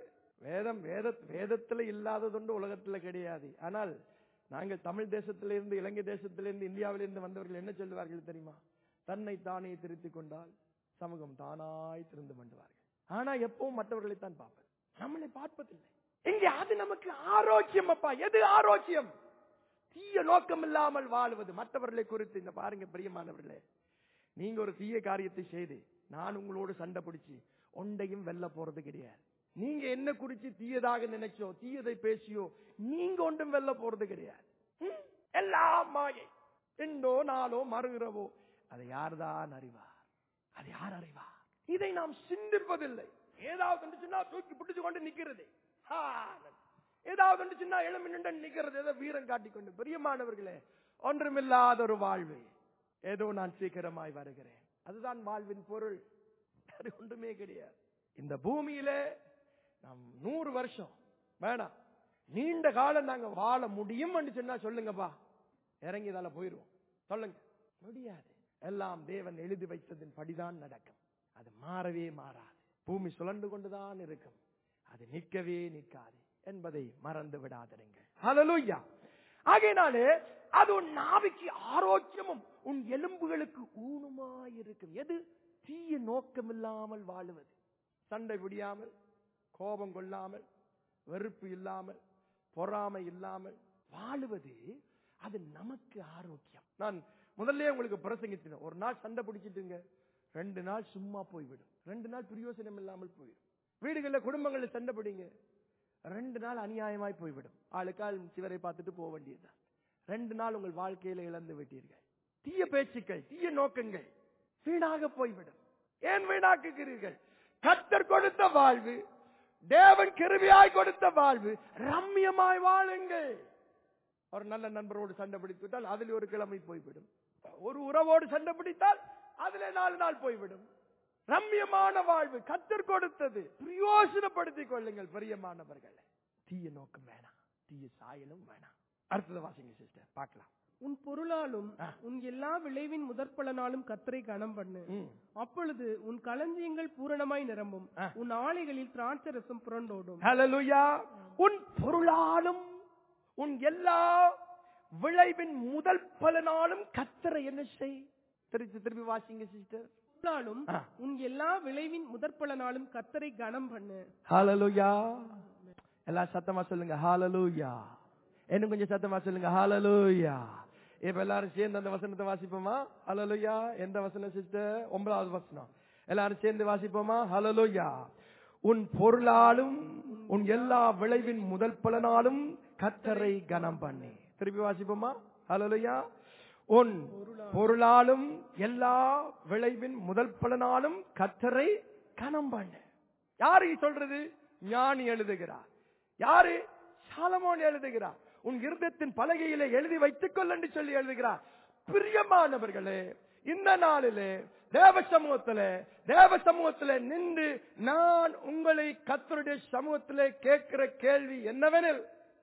வேதம் வேத வேதத்துல இல்லாததொன்று உலகத்துல கிடையாது ஆனால் நாங்கள் தமிழ் தேசத்திலிருந்து இலங்கை தேசத்திலிருந்து இந்தியாவிலிருந்து வந்தவர்கள் என்ன சொல்லுவார்கள் தெரியுமா தன்னை தானே திருத்திக் கொண்டால் சமூகம் தானாய் திருந்து பண்ணுவார்கள் ஆனா எப்பவும் மற்றவர்களை தான் பார்ப்பது நம்மளை பார்ப்பதில்லை இங்கே அது நமக்கு ஆரோக்கியம் அப்பா எது ஆரோக்கியம் தீய நோக்கம் இல்லாமல் வாழுவது மற்றவர்களை குறித்து இந்த பாருங்க பிரியமானவர்களே நீங்க ஒரு தீய காரியத்தை செய்து நான் உங்களோடு சண்டை பிடிச்சு ஒண்டையும் வெல்ல போறது கிடையாது நீங்க என்ன குறிச்சு தீயதாக நினைச்சோ தீயதை பேசியோ நீங்க ஒன்றும் வெல்ல போறது கிடையாது ம்? எல்லாம் மாயை இன்றோ நாளோ மறுகிறவோ அதை யார்தான் அறிவார் அது யார் அறிவார் இதை நாம் சிந்திப்பதில்லை ஏதாவது ஒன்று சொன்னா தூக்கி பிடிச்சு கொண்டு நிக்கிறது ஆ, ஏதாவது ஒன்று சின்ன எழுமி நின்று நிக்கிறது ஏதோ வீரம் காட்டிக்கொண்டு பிரியமானவர்களே ஒன்றுமில்லாத ஒரு வாழ்வு ஏதோ நான் சீக்கிரமாய் வருகிறேன் அதுதான் வாழ்வின் பொருள் அது ஒன்றுமே கிடையாது இந்த பூமியிலே நாம் நூறு வருஷம் வேணாம் நீண்ட காலம் நாங்க வாழ முடியும் சொன்னா சொல்லுங்கப்பா இறங்கி இதால போயிருவோம் சொல்லுங்க முடியாது எல்லாம் தேவன் எழுதி வைத்ததின் படிதான் நடக்கும் அது மாறவே மாறாது பூமி சுழண்டு கொண்டுதான் இருக்கும் அது நிற்கவே நிற்காது என்பதை மறந்து விடாதிருங்கள் ஹalleluya ஆகையினாலே அது உன் நாவிக்கு ஆரோக்கியமும் உன் எலும்புகளுக்கு ஊனுமாயிருக்கும் எது தீய நோக்கம் இல்லாமல் வாழுவது சண்டை பிடியாமல் கோபம் கொள்ளாமல் வெறுப்பு இல்லாமல் பொறாமை இல்லாமல் வாழுவது அது நமக்கு ஆரோக்கியம் நான் முதல்ல உங்களுக்கு பிரசங்கித்தேன் ஒரு நாள் சண்டை பிடிச்சிட்டுங்க ரெண்டு நாள் சும்மா போய்விடும் ரெண்டு நாள் பிரயோசனம் இல்லாமல் போயிடும் வீடுகள்ல குடும்பங்கள்ல சண்டை பிடிங்க ரெண்டு நாள் அநியாயமாய் போய்விடும் ஆளுக்கால் சிவரை பார்த்துட்டு போக வேண்டியதுதான் ரெண்டு நாள் உங்கள் வாழ்க்கையில இழந்து விட்டீர்கள் தீய பேச்சுக்கள் தீய நோக்கங்கள் வீணாக போய்விடும் ஏன் வீணாக்குகிறீர்கள் கத்தர் கொடுத்த வாழ்வு தேவன் கிருபியாய் கொடுத்த வாழ்வு ரம்யமாய் வாழுங்கள் ஒரு நல்ல நண்பரோடு சண்டை பிடித்து விட்டால் அதில் ஒரு கிழமை போய்விடும் ஒரு உறவோடு சண்டை பிடித்தால் அதிலே நாலு நாள் போய்விடும் ரம்யமான வாழ்வு கத்தர் கொடுத்தது பிரயோசனப்படுத்திக் கொள்ளுங்கள் பிரியமானவர்களே தீய நோக்கம் வேணாம் தீய சாயலும் வேணாம் அடுத்தது வாசிங்க சிஸ்டர் பார்க்கலாம் உன் பொருளாலும் ஆ. உன் எல்லா விளைவின் முதற்பலனாலும் கத்தரை கனம் பண்ணு ம். அப்பொழுது உன் களஞ்சியங்கள் பூரணமாய் நிரம்பும் ஆ. உன் ஆலைகளில் திராட்சை ரசம் புரண்டோடும் ஹalleluya உன் பொருளாலும் உன் எல்லா விளைவின் முதல் பலனாலும் கத்தரை என்ன செய் திருப்பி திருப்பி வாசிங்க சிஸ்டர் பொருளாலும் ஆ. உன் எல்லா விளைவின் முதற்பலனாலும் கத்தரை கனம் பண்ணு ஹalleluya எல்லாம் சத்தமா சொல்லுங்க ஹalleluya இன்னும் கொஞ்சம் சத்தமா சொல்லுங்க ஹalleluya இப்ப எல்லாரும் சேர்ந்து அந்த வசனத்தை வாசிப்போமா ஹalleluya எந்த வசனம் சிஸ்டர் ஒன்பதாவது வசனம் எல்லாரும் சேர்ந்து வாசிப்போமா ஹalleluya உன் பொருளாலும் உன் எல்லா விளைவின் முதல் பலனாலும் கத்தரை கனம் பண்ணி திருப்பி வாசிப்போமா ஹalleluya உன் பொருளாலும் எல்லா விளைவின் முதல் பலனாலும் கத்தரை கனம் பண்ணு யாரு சொல்றது ஞானி எழுதுகிறார் யாரு சாலமோன் எழுதுகிறார் உன் இருதத்தின் பலகையிலே எழுதி வைத்துக் கொள் என்று சொல்லி எழுதுகிறார் பிரியமானவர்களே இந்த நாளிலே தேவ சமூகத்திலே தேவ சமூகத்திலே நின்று நான் உங்களை கத்தருடைய சமூகத்திலே கேட்கிற கேள்வி என்னவெனில்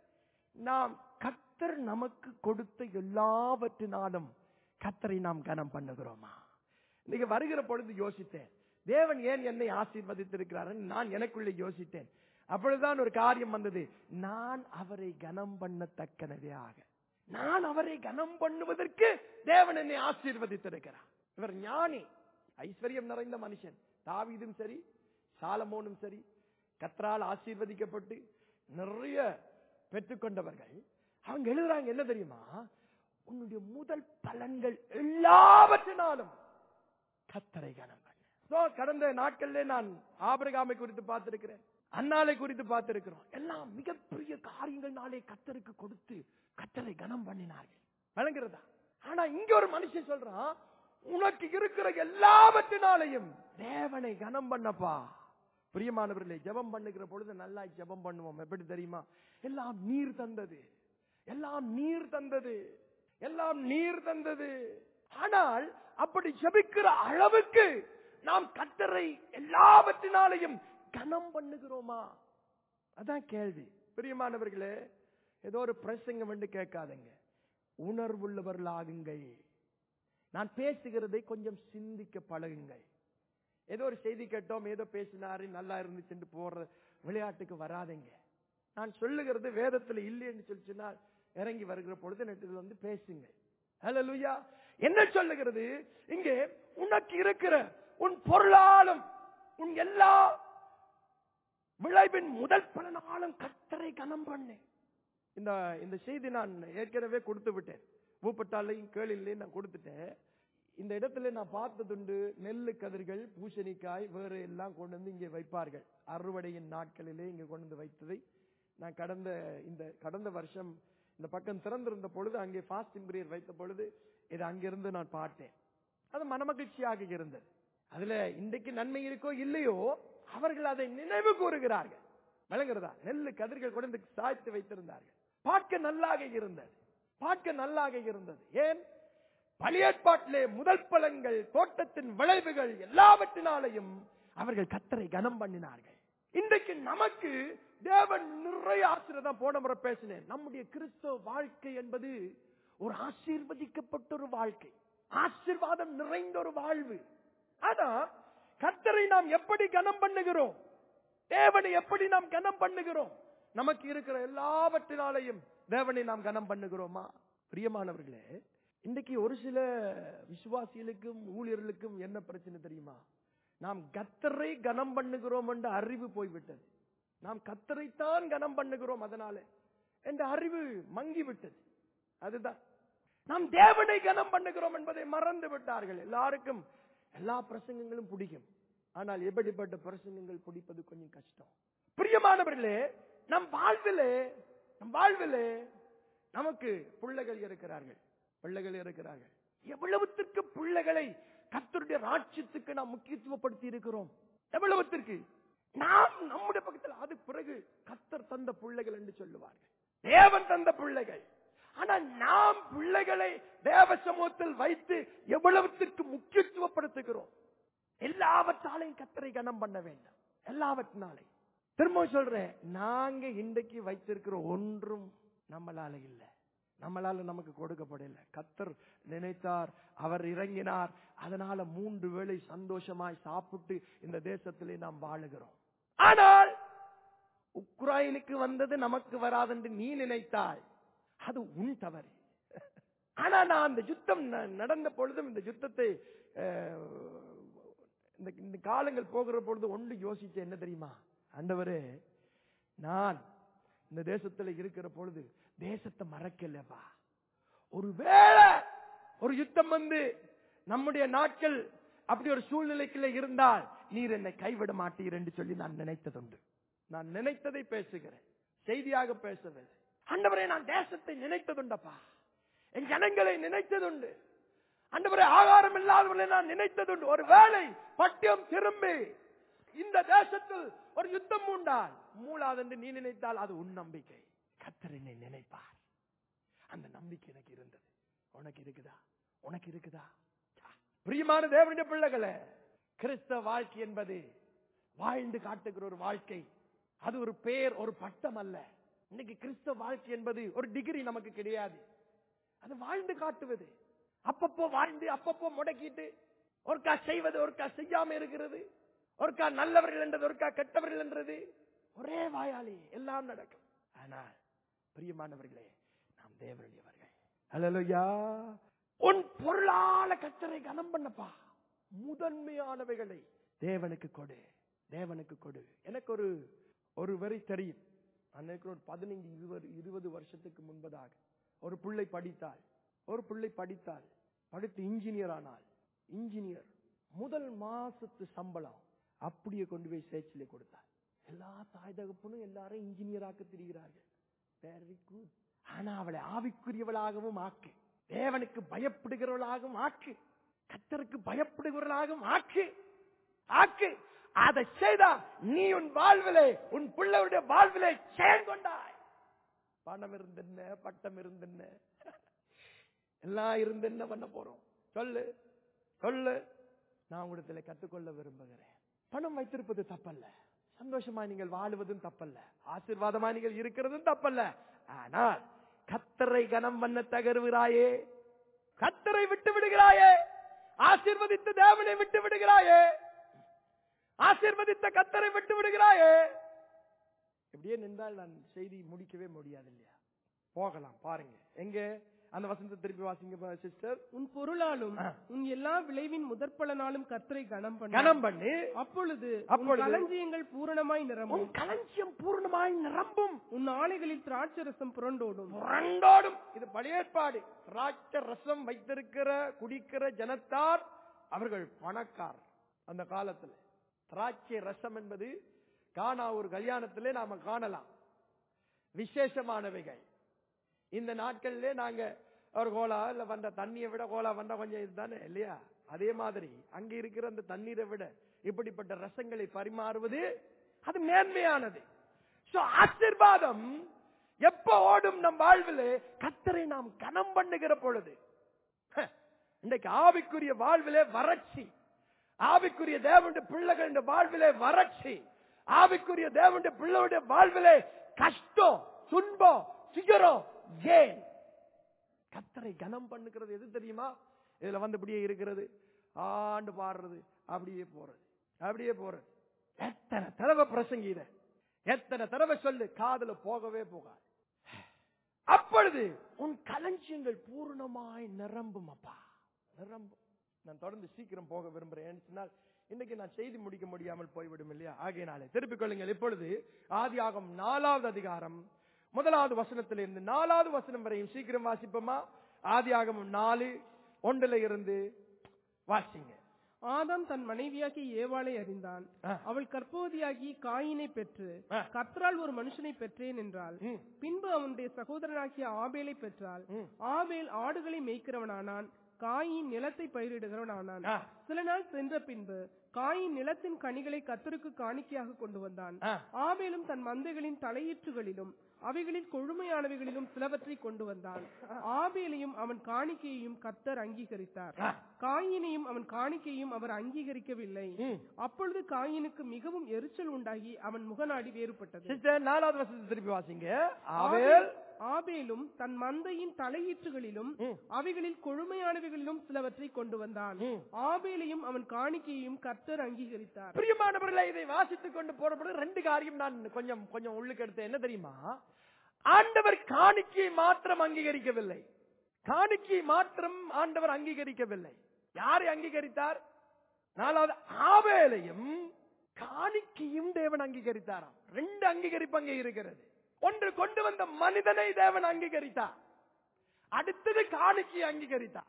நாம் கத்தர் நமக்கு கொடுத்த எல்லாவற்றினாலும் கத்தரை நாம் கனம் பண்ணுகிறோமா இன்னைக்கு வருகிற பொழுது யோசித்தேன் தேவன் ஏன் என்னை ஆசீர்வதித்திருக்கிறார் நான் எனக்குள்ளே யோசித்தேன் அப்பொழுதுதான் ஒரு காரியம் வந்தது நான் அவரை கனம் பண்ணத்தக்கனவே ஆக நான் அவரை கனம் பண்ணுவதற்கு தேவன் என்னை ஆசீர்வதித்திருக்கிறார் இவர் ஞானி ஐஸ்வர்யம் நிறைந்த மனுஷன் தாவீதும் சரி சாலமோனும் சரி கத்தரால் ஆசீர்வதிக்கப்பட்டு நிறைய பெற்றுக்கொண்டவர்கள் அவங்க எழுதுறாங்க என்ன தெரியுமா உன்னுடைய முதல் பலன்கள் எல்லாவற்றினாலும் கத்தரை கனம் பண்ணு So, கடந்த நாட்கள்ல நான் ஆபிரகாமை குறித்து பார்த்திருக்கிறேன் அன்னாலை குறித்து பார்த்திருக்கிறோம் எல்லாம் மிகப்பெரிய காரியங்கள்னாலே கத்தருக்கு கொடுத்து கத்தரை கனம் பண்ணினார்கள் வழங்குறதா ஆனா இங்க ஒரு மனுஷன் சொல்றான் உனக்கு இருக்கிற எல்லாவற்றினாலையும் தேவனை கனம் பண்ணப்பா பிரியமானவர்களே ஜெபம் பண்ணுகிற பொழுது நல்லா ஜெபம் பண்ணுவோம் எப்படி தெரியுமா எல்லாம் நீர் தந்தது எல்லாம் நீர் தந்தது எல்லாம் நீர் தந்தது ஆனால் அப்படி ஜெபிக்கிற அளவுக்கு நாம் கத்தரை எல்லாவற்றினாலையும் கனம் பண்ணுகிறோமா அதான் கேள்வி பிரியமானவர்களே ஏதோ ஒரு பிரசங்கம் என்று கேட்காதங்க உணர்வுள்ளவர்களாகுங்கள் நான் பேசுகிறதை கொஞ்சம் சிந்திக்க பழகுங்கள் ஏதோ ஒரு செய்தி கேட்டோம் ஏதோ பேசினாரு நல்லா இருந்துச்சுன்னு போற விளையாட்டுக்கு வராதீங்க நான் சொல்லுகிறது வேதத்துல இல்லைன்னு சொல்லி சொன்னால் இறங்கி வருகிற பொழுது நெட்டில் வந்து பேசுங்க ஹalleluya என்ன சொல்லுகிறது இங்கே உனக்கு இருக்கிற உன் பொருளாலும் உன் எல்லா விளைவின் முதல் பலனாலும் கத்தரை கனம் பண்ணு இந்த இந்த செய்தி நான் ஏற்கனவே கொடுத்து விட்டேன் பூப்பட்டாலையும் கேளிலையும் நான் கொடுத்துட்டேன் இந்த இடத்துல நான் பார்த்ததுண்டு நெல்லு கதிர்கள் பூசணிக்காய் வேற எல்லாம் கொண்டு வந்து இங்கே வைப்பார்கள் அறுவடையின் நாட்களிலே இங்கே கொண்டு வந்து வைத்ததை நான் கடந்த இந்த கடந்த வருஷம் இந்த பக்கம் திறந்திருந்த பொழுது அங்கே ஃபாஸ்டிங் பீரியட் வைத்த பொழுது இது அங்கிருந்து நான் பார்த்தேன் அது மனமகிழ்ச்சியாக இருந்தது அதுல இன்றைக்கு நன்மை இருக்கோ இல்லையோ அவர்கள் அதை நினைவு கூறுகிறார்கள் விளங்குறதா நெல்லு கதிர்கள் கொண்டு வந்து சாய்த்து வைத்திருந்தார்கள் பார்க்க நல்லாக இருந்தது பார்க்க நல்லாக இருந்தது ஏன் பழையற்பாட்டிலே முதல் பலன்கள் தோட்டத்தின் விளைவுகள் எல்லாவற்றினாலையும் அவர்கள் கத்தரை கனம் பண்ணினார்கள் இன்றைக்கு நமக்கு தேவன் நிறைய ஆசீர்வாதம் போன முறை பேசினேன் நம்முடைய கிறிஸ்தவ வாழ்க்கை என்பது ஒரு ஆசீர்வதிக்கப்பட்ட ஒரு வாழ்க்கை ஆசீர்வாதம் நிறைந்த ஒரு வாழ்வு ஆனா கத்தரை நாம் எப்படி கனம் பண்ணுகிறோம் தேவனை எப்படி நாம் கனம் பண்ணுகிறோம் நமக்கு இருக்கிற எல்லாவற்றினாலையும் தேவனை நாம் கனம் பண்ணுகிறோமா பிரியமானவர்களே இன்றைக்கு ஒரு சில விசுவாசிகளுக்கும் ஊழியர்களுக்கும் என்ன பிரச்சனை தெரியுமா நாம் கத்தரை கனம் பண்ணுகிறோம் என்ற அறிவு போய்விட்டது நாம் கத்தரைத்தான் கனம் பண்ணுகிறோம் அதனால என்ற அறிவு மங்கி விட்டது அதுதான் நாம் தேவனை கனம் பண்ணுகிறோம் என்பதை மறந்து விட்டார்கள் எல்லாருக்கும் எல்லா பிரசங்கங்களும் பிடிக்கும் ஆனால் எப்படிப்பட்ட பிரசங்கங்கள் பிடிப்பது கொஞ்சம் கஷ்டம் பிரியமானவர்களே நம் வாழ்விலே நம் வாழ்விலே நமக்கு பிள்ளைகள் இருக்கிறார்கள் பிள்ளைகள் இருக்கிறார்கள் எவ்வளவுத்திற்கு பிள்ளைகளை கத்தருடைய ராட்சியத்துக்கு நாம் முக்கியத்துவப்படுத்தி இருக்கிறோம் எவ்வளவுத்திற்கு நாம் நம்முடைய பக்கத்தில் அது பிறகு கத்தர் தந்த பிள்ளைகள் என்று சொல்லுவார்கள் தேவன் தந்த பிள்ளைகள் ஆனா நாம் பிள்ளைகளை தேவ சமூகத்தில் வைத்து எவ்வளவுத்திற்கு முக்கியத்துவப்படுத்துகிறோம் எல்லாவற்றாலையும் கத்தரை கனம் பண்ண வேண்டாம் எல்லாவற்றினாலையும் திரும்ப சொல்றேன் நாங்க இன்றைக்கு வைத்திருக்கிற ஒன்றும் நம்மளால இல்ல நம்மளால நமக்கு கொடுக்கப்படல கத்தர் நினைத்தார் அவர் இறங்கினார் அதனால மூன்று வேளை சந்தோஷமாய் சாப்பிட்டு இந்த தேசத்திலே நாம் வாழுகிறோம் ஆனால் உக்ரைனுக்கு வந்தது நமக்கு வராதென்று நீ நினைத்தாய் அது உன் தவறு ஆனா நான் அந்த யுத்தம் ந- நடந்த பொழுதும் இந்த யுத்தத்தை அஹ், இந்த இந்த காலங்கள் போகிற பொழுது ஒன்று யோசிச்ச என்ன தெரியுமா ஆண்டவரே நான் இந்த தேசத்துல இருக்கிற பொழுது தேசத்தை மறக்கலப்பா ஒருவேளை ஒரு யுத்தம் வந்து நம்முடைய நாட்கள் அப்படி ஒரு சூழ்நிலைக்குள்ள இருந்தால் நீர் என்னை கைவிட மாட்டீர் என்று சொல்லி நான் நினைத்ததுண்டு நான் நினைத்ததை பேசுகிறேன் செய்தியாக பேசவில்லை ஆண்டவரே நான் தேசத்தை நினைத்ததுண்டப்பா என் ஜனங்களை நினைத்ததுண்டு ஆண்டவரே ஆகாரம் இல்லாதவர்களை நான் நினைத்ததுண்டு ஒரு வேளை பட்டியம் திரும்பி இந்த தேசத்தில் ஒரு யுத்தம் உண்டால் மூலாதென்று நீ நினைத்தால் அது உன் நம்பிக்கை கத்தர் என்னை நினைப்பார் அந்த நம்பிக்கை எனக்கு இருந்தது உனக்கு இருக்குதா உனக்கு இருக்குதா சா. பிரியமான தேவனுடைய பிள்ளைகளே கிறிஸ்தவ வாழ்க்கை என்பது வாழ்ந்து காட்டுகிற ஒரு வாழ்க்கை அது ஒரு பேர் ஒரு பட்டம் அல்ல இன்னைக்கு கிறிஸ்தவ வாழ்க்கை என்பது ஒரு டிகிரி நமக்கு கிடையாது அது வாழ்ந்து காட்டுவது அப்பப்போ வாழ்ந்து அப்பப்போ முடக்கிட்டு ஒருக்கா செய்வது ஒருக்கா செய்யாம இருக்கிறது ஒருக்கா நல்லவர்கள் என்றது ஒருக்கா கெட்டவர்கள் என்றது ஒரே வாயாளி எல்லாம் நடக்கும் ஆனால் பிரியமானவர்களே நாம் தேவனுடையவர்கள் அல்லலுயா உன் பொருளால கத்தரை கனம் பண்ணப்பா முதன்மையானவைகளை தேவனுக்கு கொடு தேவனுக்கு கொடு எனக்கு ஒரு ஒரு வரி தெரியும் அன்னைக்கு ஒரு பதினைந்து இருபது இருபது வருஷத்துக்கு முன்பதாக ஒரு பிள்ளை படித்தாள் ஒரு பிள்ளை படித்தாள் படித்து இன்ஜினியர் ஆனாள் இன்ஜினியர் முதல் மாசத்து சம்பளம் அப்படியே கொண்டு போய் சேர்ச்சிலே கொடுத்தாள் எல்லா தாய் தகப்பனும் எல்லாரும் இன்ஜினியர் ஆக்க திரிகிறார்கள் வெரி குட் ஆனா அவளை ஆவிக்குரியவளாகவும் ஆக்கு தேவனுக்கு பயப்படுகிறவளாகவும் ஆக்கு கத்தருக்கு பயப்படுகிறவளாகவும் ஆக்கு ஆக்கு அதை செய்தா நீ உன் வாழ்விலே உன் பிள்ளையுடைய வாழ்விலே செயல் கொண்டாய் பணம் இருந்தென்ன பட்டம் இருந்தென்ன எல்லாம் இருந்து என்ன பண்ண போறோம் சொல்லு சொல்லு நான் உங்களிடத்தில் கற்றுக்கொள்ள விரும்புகிறேன் பணம் வைத்திருப்பது தப்பல்ல சந்தோஷமா நீங்கள் வாழுவதும் தப்பல்ல ஆசீர்வாதமா நீங்கள் இருக்கிறதும் தப்பல்ல ஆனால் கத்தரை கனம் பண்ண தகருகிறாயே கத்தரை விட்டு விடுகிறாயே ஆசீர்வதித்த தேவனை விட்டு விடுகிறாயே ஆசீர்வதித்த கத்தரை விட்டு விடுகிறாயே இப்படியே நின்றால் நான் செய்தி முடிக்கவே முடியாது இல்லையா போகலாம் பாருங்க எங்க அந்த வசனத்தை திருப்பி வாசிங்க சிஸ்டர் உன் பொருளாலும் ஆ. உன் எல்லா விளைவின் முதற்பலனாலும் கர்த்தரை கனம் பண்ணு கனம் பண்ணி அப்பொழுது உன் அப்பொழுது களஞ்சியங்கள் பூரணமாய் உன் நிரம்பும் களஞ்சியம் பூர்ணமாய் நிரம்பும் உன் ஆலைகளில் திராட்சரசம் புரண்டோடும் புரண்டோடும் இது பழைய ஏற்பாடு திராட்சை ரசம் வைத்திருக்கிற குடிக்கிற ஜனத்தார் அவர்கள் பணக்கார் அந்த காலத்துல திராட்சை ரசம் என்பது காணா ஒரு கல்யாணத்திலே நாம காணலாம் விசேஷமானவைகள் இந்த நாட்கள்ல நாங்க ஒரு கோலா இல்ல வந்த தண்ணியை விட கோலா வந்தா கொஞ்சம் இதுதானே இல்லையா அதே மாதிரி அங்க இருக்கிற அந்த தண்ணீரை விட இப்படிப்பட்ட ரசங்களை பரிமாறுவது அது மேன்மையானது சோ ஆசீர்வாதம் எப்ப ஓடும் நம் வாழ்வில் கத்தரை நாம் கனம் பண்ணுகிற பொழுது ஹ, இன்றைக்கு ஆவிக்குரிய வாழ்விலே வறட்சி ஆவிக்குரிய தேவனுடைய பிள்ளைகளுடைய வாழ்விலே வறட்சி ஆவிக்குரிய தேவனுடைய பிள்ளைகளுடைய வாழ்விலே கஷ்டம் துன்பம் துயரம் ஏன் கத்தரை கனம் பண்ணுகிறது எது தெரியுமா இதுல வந்து இப்படியே இருக்கிறது ஆண்டு பாடுறது அப்படியே போறது அப்படியே போறது எத்தனை தடவை பிரசங்கித எத்தனை தடவை சொல்லு காதுல போகவே போகாது அப்பொழுது உன் களஞ்சியங்கள் பூர்ணமாய் நிரம்பும் அப்பா நிரம்பும் நான் தொடர்ந்து சீக்கிரம் போக விரும்புறேன் ஏன்னு சொன்னால் இன்னைக்கு நான் செய்தி முடிக்க முடியாமல் போய்விடும் இல்லையா ஆகையினாலே திருப்பிக் கொள்ளுங்கள் இப்பொழுது ஆதியாகம் நாலாவது அதிகாரம் முதலாவது வசனத்திலிருந்து நாலாவது வசனம் வரையும் சீக்கிரம் வாசிப்போமா ஆதியாகமம் நாலு ஒன்றுல இருந்து வாசிங்க ஆதாம் தன் மனைவியாகி ஏவாளை அறிந்தான் ஆ. அவள் கற்பவதியாகி காயினை பெற்று ஆ. கர்த்தரால் ஒரு மனுஷனை பெற்றேன் என்றாள் ம், பின்பு அவனுடைய சகோதரனாகிய ஆபேலை பெற்றாள் ம். ஆபேல் ஆடுகளை மேய்க்கிறவனானான் காயின் நிலத்தை பயிரிடுகிறவனானான் ஆ, சில நாள் சென்ற பின்பு காயின் நிலத்தின் கனிகளை கத்தருக்கு காணிக்கையாக கொண்டு வந்தான் ஆ. ஆபேலும் தன் மந்தைகளின் தலையீற்றுகளிலும் அவைகளில் கொழுமையானவைகளிலும் சிலவற்றை கொண்டு வந்தான் ஆபேலையும் அவன் காணிக்கையையும் கர்த்தர் அங்கீகரித்தார் ஆ. காயினையும் அவன் காணிக்கையும் அவர் அங்கீகரிக்கவில்லை ம். அப்பொழுது காயினுக்கு மிகவும் எரிச்சல் உண்டாகி அவன் முகநாடி வேறுபட்டது சிஸ்டர் நாலாவது வசனத்தை திருப்பி வாசிங்க ஆவேல் ஆபேலும் தன் மந்தையின் தலையீற்றுகளிலும் ம். அவைகளில் கொழுமையானவைகளிலும் சிலவற்றை கொண்டு வந்தான் ம். ஆபேலையும் அவன் காணிக்கையையும் கர்த்தர் அங்கீகரித்தார் பிரியமானவர்களை இதை வாசித்துக் கொண்டு போறப்பொழுது ரெண்டு காரியம் நான் கொஞ்சம் கொஞ்சம் உள்ளுக்கு எடுத்தேன் என்ன தெரியுமா ஆண்டவர் காணிக்கையை மாத்திரம் அங்கீகரிக்கவில்லை காணிக்கையை மாத்திரம் ஆண்டவர் அங்கீகரிக்கவில்லை யாரை அங்கீகரித்தார் நாலாவது ஆவேலையும் காணிக்கையும் தேவன் அங்கீகரித்தாராம் ரெண்டு அங்கீகரிப்பு அங்கே இருக்கிறது ஒன்று கொண்டு வந்த மனிதனை தேவன் அங்கீகரித்தார் அடுத்தது காணிக்கையை அங்கீகரித்தார்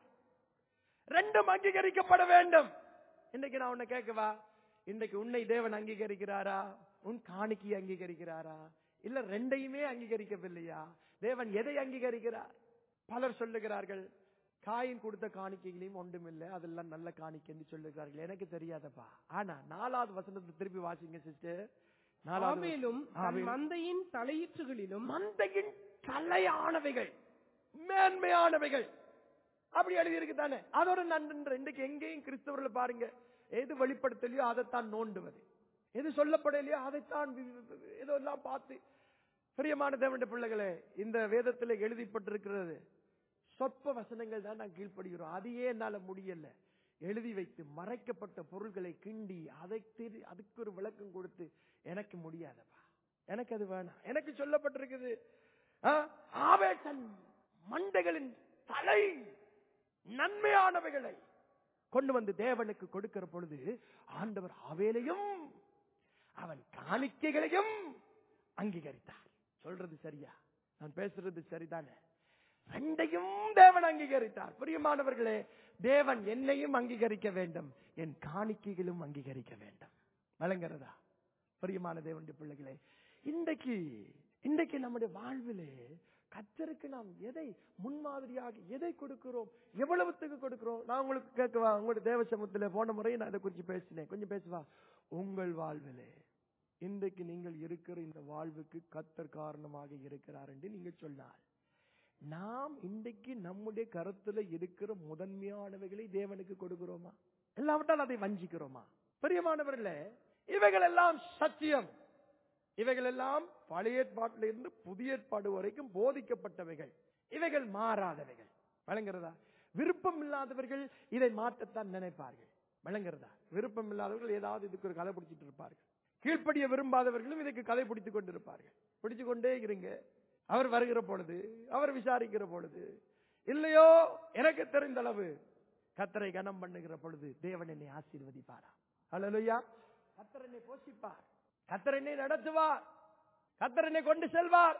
ரெண்டும் அங்கீகரிக்கப்பட வேண்டும் இன்னைக்கு நான் உன்னை கேட்கவா இன்னைக்கு உன்னை தேவன் அங்கீகரிக்கிறாரா உன் காணிக்கையை அங்கீகரிக்கிறாரா இல்ல ரெண்டையுமே அங்கீகரிக்கவில்லையா தேவன் எதை அங்கீகரிக்கிறார் பலர் சொல்லுகிறார்கள் காயின் கொடுத்த காணிக்கைகளையும் ஒன்றுமில்லை அதெல்லாம் நல்ல காணிக்கைன்னு சொல்லுகிறார்கள் எனக்கு தெரியாதப்பா ஆனா நாலாவது வசனத்தை திருப்பி வாசிங்க சிஸ்டர் நாலாவது வசனம். ஆபேலும் தன் ஆபேல். மந்தையின் தலையீற்றுகளிலும் மந்தையின் தலையானவைகள் மேன்மையானவைகள் அப்படி எழுதி இருக்கு தானே அதோட நன்றி இன்றைக்கு எங்கேயும் கிறிஸ்தவர்கள் பாருங்க எது வெளிப்படுத்தலையோ அதைத்தான் நோண்டுவது எது சொல்லப்படலையோ அதைத்தான் வி- வி- ஏதோ எல்லாம் பார்த்து பிரியமான தேவனுடைய பிள்ளைகளே இந்த வேதத்தில் எழுதிப்பட்டிருக்கிறது சொற்ப வசனங்கள் தான் நான் கீழ்ப்படுகிறோம் அதையே என்னால முடியல எழுதி வைத்து மறைக்கப்பட்ட பொருள்களை கிண்டி அதை திரு அதுக்கு ஒரு விளக்கம் கொடுத்து எனக்கு முடியாதப்பா எனக்கு அது வேணாம் எனக்கு சொல்லப்பட்டிருக்குது ஆ, ஆவேல் தன் மண்டைகளின் தலை நன்மையானவைகளை கொண்டு வந்து தேவனுக்கு கொடுக்கிற பொழுது ஆண்டவர் ஆவேலையும் அவன் காணிக்கைகளையும் அங்கீகரித்தார் சொல்றது சரியா நான் பேசுறது சரிதானே ரெண்டையும் தேவன் அங்கீகரித்தார் பிரியமானவர்களே தேவன் என்னையும் அங்கீகரிக்க வேண்டும் என் காணிக்கைகளும் அங்கீகரிக்க வேண்டும் வழங்குறதா பிரியமான தேவனுடைய பிள்ளைகளே இன்றைக்கு இன்றைக்கு நம்முடைய வாழ்விலே கத்தருக்கு நாம் எதை முன்மாதிரியாக எதை கொடுக்கிறோம் எவ்வளவுத்துக்கு கொடுக்கிறோம் நான் உங்களுக்கு கேட்கவா உங்களுடைய தேவ சமூகத்துல போன முறை நான் அதை குறித்து பேசினேன் கொஞ்சம் பேசுவா உங்கள் வாழ்விலே இன்றைக்கு நீங்கள் இருக்கிற இந்த வாழ்வுக்கு கத்தர் காரணமாக இருக்கிறார் என்று நீங்கள் சொன்னார் நாம் இன்றைக்கு நம்முடைய கருத்துல இருக்கிற முதன்மையானவைகளை தேவனுக்கு கொடுக்கிறோமா இல்லாவிட்டால் அதை வஞ்சிக்கிறோமா பிரியமானவர்களே இவைகள் எல்லாம் சத்தியம் இவைகள் எல்லாம் பழைய ஏற்பாட்டிலிருந்து புதிய ஏற்பாடு வரைக்கும் போதிக்கப்பட்டவைகள் இவைகள் மாறாதவைகள் வழங்குறதா விருப்பம் இல்லாதவர்கள் இதை மாற்றத்தான் நினைப்பார்கள் வழங்குறதா விருப்பம் இல்லாதவர்கள் ஏதாவது இதுக்கு ஒரு கதை பிடிச்சிட்டு இருப்பார்கள் கீழ்ப்படிய விரும்பாதவர்களும் இதுக்கு கதை பிடித்துக் கொண்டிருப்பார்கள் பிடிச்சு கொண்டே இருங்க அவர் வருகிற பொழுது அவர் விசாரிக்கிற பொழுது இல்லையோ எனக்கு தெரிந்த அளவு கத்தரை கனம் பண்ணுகிற பொழுது தேவன் என்னை ஆசீர்வதிப்பாரா அல்லா கத்தர் என்னை போஷிப்பார் கத்தர் என்னை நடத்துவார் கத்தர் என்னை கொண்டு செல்வார்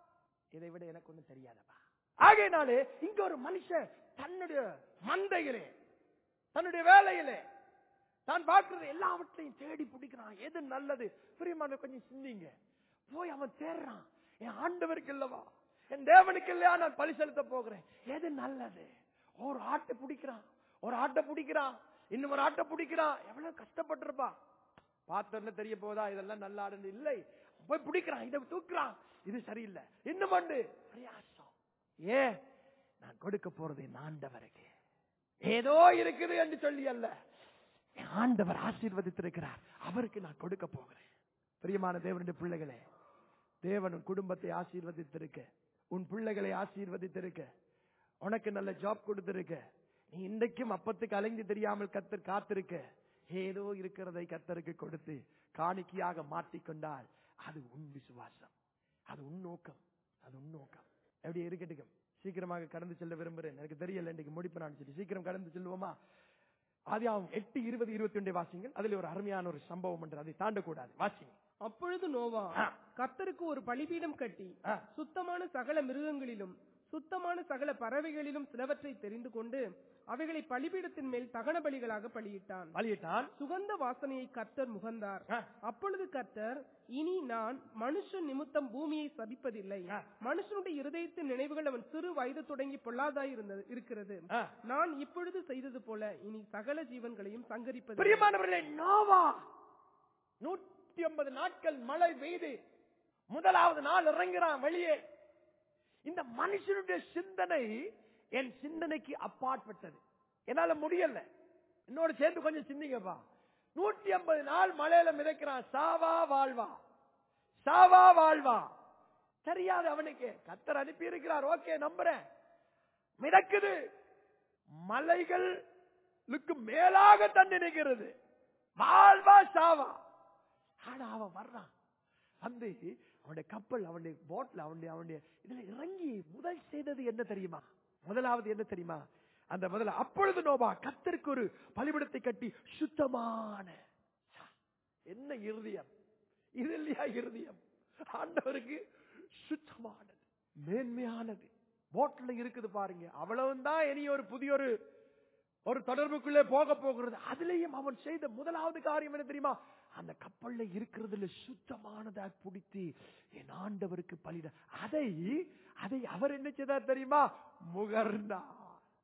இதை விட எனக்கு ஒண்ணும் தெரியாதப்பா ஆகையினாலே இங்க ஒரு மனுஷன் தன்னுடைய மந்தையிலே தன்னுடைய வேலையிலே தான் பார்க்கிறது எல்லாவற்றையும் தேடி பிடிக்கிறான் எது நல்லது பிரியமான கொஞ்சம் சிந்திங்க போய் அவன் தேடுறான் என் ஆண்டவருக்கு இல்லவா என் தேவனுக்கு இல்லையா நான் பழி செலுத்த போகிறேன் எது நல்லது ஒரு ஆட்டை பிடிக்கிறான் ஒரு ஆட்டை பிடிக்கிறான் இன்னும் ஒரு ஆட்டை பிடிக்கிறான் எவ்வளவு கஷ்டப்பட்டிருப்பா பார்த்தோன்னு தெரிய போதா இதெல்லாம் நல்ல ஆடுன்னு இல்லை போய் பிடிக்கிறான் இதை தூக்குறான் இது சரியில்லை இன்னும் அண்டு பிரயாசம் ஏ நான் கொடுக்க போறது என் ஆண்டவருக்கு ஏதோ இருக்குது என்று சொல்லி அல்ல என் ஆண்டவர் ஆசீர்வதித்திருக்கிறார் அவருக்கு நான் கொடுக்க போகிறேன் பிரியமான தேவனுடைய பிள்ளைகளே தேவன் உன் குடும்பத்தை ஆசீர்வதித்திருக்க உன் பிள்ளைகளை ஆசீர்வதித்திருக்க உனக்கு நல்ல ஜாப் கொடுத்திருக்க நீ இன்றைக்கும் அப்பத்துக்கு அலைந்து தெரியாமல் கத்தர் காத்திருக்க ஏதோ இருக்கிறதை கத்தருக்கு கொடுத்து காணிக்கையாக மாற்றிக்கொண்டால் அது உன் விசுவாசம் அது உன் நோக்கம் அது உன் நோக்கம் எப்படி இருக்கட்டும் சீக்கிரமாக கடந்து செல்ல விரும்புறேன் எனக்கு தெரியல இன்னைக்கு முடிப்பு நான் சொல்லி சீக்கிரம் கடந்து செல்வோமா ஆதியாவும் எட்டு இருபது இருபத்தி ஒன்றை வாசிங்கள் அதுல ஒரு அருமையான ஒரு சம்பவம் என்று அதை தாண்டக்கூடாது வாசிங்க அப்பொழுது நோவா ஆ. கர்த்தருக்கு ஒரு பலிபீடம் கட்டி ஆ. சுத்தமான சகல மிருகங்களிலும் சுத்தமான சகல பறவைகளிலும் சிலவற்றை தெரிந்து கொண்டு அவைகளை பலிபீடத்தின் மேல் தகன பலிகளாக பலியிட்டான் வழியிட்டான் சுகந்த வாசனையை கர்த்தர் முகந்தார் ஆ. அப்பொழுது கர்த்தர் இனி நான் மனுஷன் நிமித்தம் பூமியை சபிப்பதில்லை ஆ. மனுஷனுடைய இருதயத்தின் நினைவுகள் அவன் சிறு வயது தொடங்கி பொல்லாதாய் இருந்தது இருக்கிறது ஆ. நான் இப்பொழுது செய்தது போல இனி சகல ஜீவன்களையும் சங்கரிப்பது பிரியமானவர்களே நோவா நூற்றி ஐம்பது நாட்கள் மழை பெய்து முதலாவது நாள் இறங்குறான் வெளியே இந்த மனுஷனுடைய சிந்தனை என் சிந்தனைக்கு அப்பாற்பட்டது என்னால முடியல என்னோட சேர்ந்து கொஞ்சம் சிந்திங்கப்பா நூற்றி ஐம்பது நாள் மழையில மிதக்கிறான் சாவா வாழ்வா சாவா வாழ்வா தெரியாது அவனுக்கு கத்தர் அனுப்பி இருக்கிறார் ஓகே நம்புறேன் மிதக்குது மலைகளுக்கு மேலாக தண்ணி நிற்கிறது வாழ்வா சாவா ஆனா அவன் வர்றான் வந்து அவனுடைய கப்பல் அவனுடைய போட்ல அவனுடைய அவனுடைய இதுல இறங்கி முதல் செய்தது என்ன தெரியுமா முதலாவது என்ன தெரியுமா அந்த முதல்ல அப்பொழுது நோபா கத்தருக்கு ஒரு பலிபிடத்தை கட்டி சுத்தமான சா, என்ன இருதயம் இது இல்லையா இருதயம் ஆண்டவருக்கு சுத்தமானது மேன்மையானது போட்ல இருக்குது பாருங்க அவ்வளவுதான் இனி ஒரு புதிய ஒரு ஒரு தொடர்புக்குள்ளே போக போகிறது அதுலயும் அவன் செய்த முதலாவது காரியம் என்ன தெரியுமா அந்த கப்பல்ல இருக்கிறதுல சுத்தமானதா பிடித்து என் ஆண்டவருக்கு பலிட அதை அதை அவர் என்ன செய்தார் தெரியுமா முகர்ந்தார்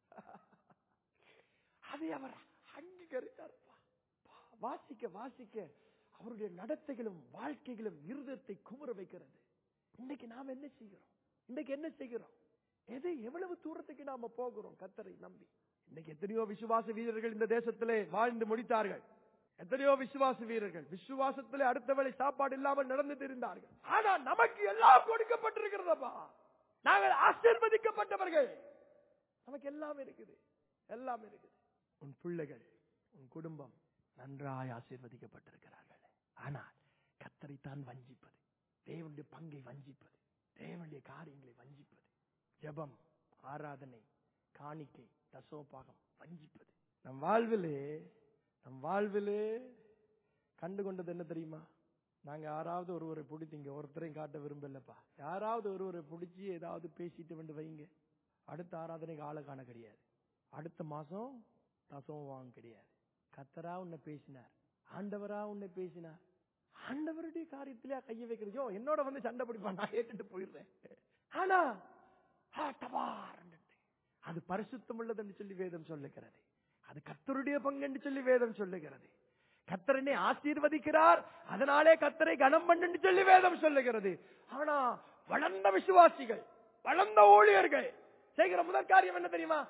அதை அவர் அங்கீகரித்தார் வாசிக்க வாசிக்க அவருடைய நடத்தைகளும் வாழ்க்கைகளும் இருதயத்தை குமுற வைக்கிறது இன்னைக்கு நாம் என்ன செய்கிறோம் இன்னைக்கு என்ன செய்கிறோம் எது எவ்வளவு தூரத்துக்கு நாம போகிறோம் கத்தரை நம்பி இன்னைக்கு எத்தனையோ விசுவாச வீரர்கள் இந்த தேசத்திலே வாழ்ந்து முடித்தார்கள் எத்தனையோ விசுவாச வீரர்கள் விசுவாசத்திலே அடுத்த வேளை சாப்பாடு இல்லாமல் நடந்துட்டு இருந்தார்கள் ஆனா நமக்கு எல்லாம் கொடுக்கப்பட்டிருக்கிறதப்பா நாங்கள் ஆசீர்வதிக்கப்பட்டவர்கள் நமக்கு எல்லாம் இருக்குது எல்லாம் இருக்குது உன் பிள்ளைகள் உன் குடும்பம் நன்றாய் ஆசீர்வதிக்கப்பட்டிருக்கிறார்கள் ஆனால் கத்தரைத்தான் வஞ்சிப்பது தேவனுடைய பங்கை வஞ்சிப்பது தேவனுடைய காரியங்களை வஞ்சிப்பது ஜெபம் ஆராதனை காணிக்கை தசோபாகம் வஞ்சிப்பது நம் வாழ்விலே நம் வாழ்விலே கண்டு கொண்டது என்ன தெரியுமா நாங்க யாராவது ஒருவரை பிடிச்சி இங்க ஒருத்தரையும் காட்ட விரும்பலப்பா யாராவது ஒருவரை பிடிச்சி ஏதாவது பேசிட்டு வந்து வைங்க அடுத்த ஆராதனைக்கு ஆளை காண கிடையாது அடுத்த மாசம் தசம் வாங்க கிடையாது கத்தரா உன்னை பேசினார் ஆண்டவரா உன்னை பேசினார் ஆண்டவருடைய காரியத்திலே கையை வைக்கிறது யோ என்னோட வந்து சண்டை பிடிப்பான் நான் ஏற்றுட்டு போயிடுறேன் ஆனா ஆ, டபார்ன்னு. அது பரிசுத்தம் உள்ளது என்று சொல்லி வேதம் சொல்லுகிறது அது கத்தருடைய பங்கு என்று சொல்லி வேதம் சொல்லுகிறது கத்தரனை ஆசீர்வதிக்கிறார் அதனாலே கத்தரை கனம் பண்ணு சொல்லி வேதம் சொல்லுகிறது ஆனா வளர்ந்த விசுவாசிகள் வளர்ந்த ஊழியர்கள் செய்கிற முதல் காரியம் என்ன தெரியுமா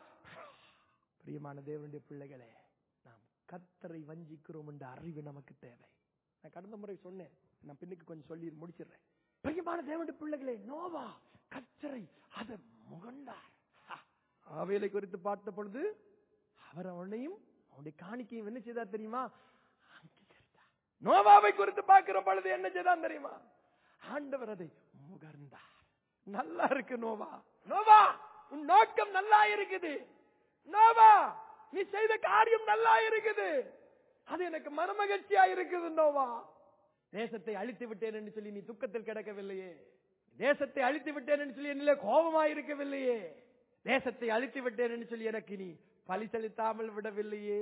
பிரியமான தேவனுடைய பிள்ளைகளே நாம் கத்தரை வஞ்சிக்கிறோம் என்ற அறிவு நமக்கு தேவை நான் கடந்த முறை சொன்னேன் நான் பின்னுக்கு கொஞ்சம் சொல்லி முடிச்சிடுறேன் பிரியமான தேவனுடைய பிள்ளைகளே நோவா கத்தரை அதை முகண்டார் ஆவேலை குறித்து பார்த்த பொழுது அவர் அவனையும் அவனுடைய காணிக்கையும் என்ன செய்தார் தெரியுமா அங்கீகரித்தார் நோவாவை குறித்து பார்க்கிற பொழுது என்ன செய்தான் தெரியுமா ஆண்டவர் அதை முகர்ந்தார் நல்லா இருக்கு நோவா நோவா உன் நோக்கம் நல்லா இருக்குது நோவா நீ செய்த காரியம் நல்லா இருக்குது அது எனக்கு மனமகிழ்ச்சியா இருக்குது நோவா தேசத்தை அழித்து விட்டேன் என்று சொல்லி நீ துக்கத்தில் கிடக்கவில்லையே தேசத்தை அழித்து விட்டேன் என்று சொல்லி என்னிலே கோபமா இருக்கவில்லையே தேசத்தை அழித்து விட்டேன் என்று சொல்லி எனக்கு நீ பழி செலுத்தாமல் விடவில்லையே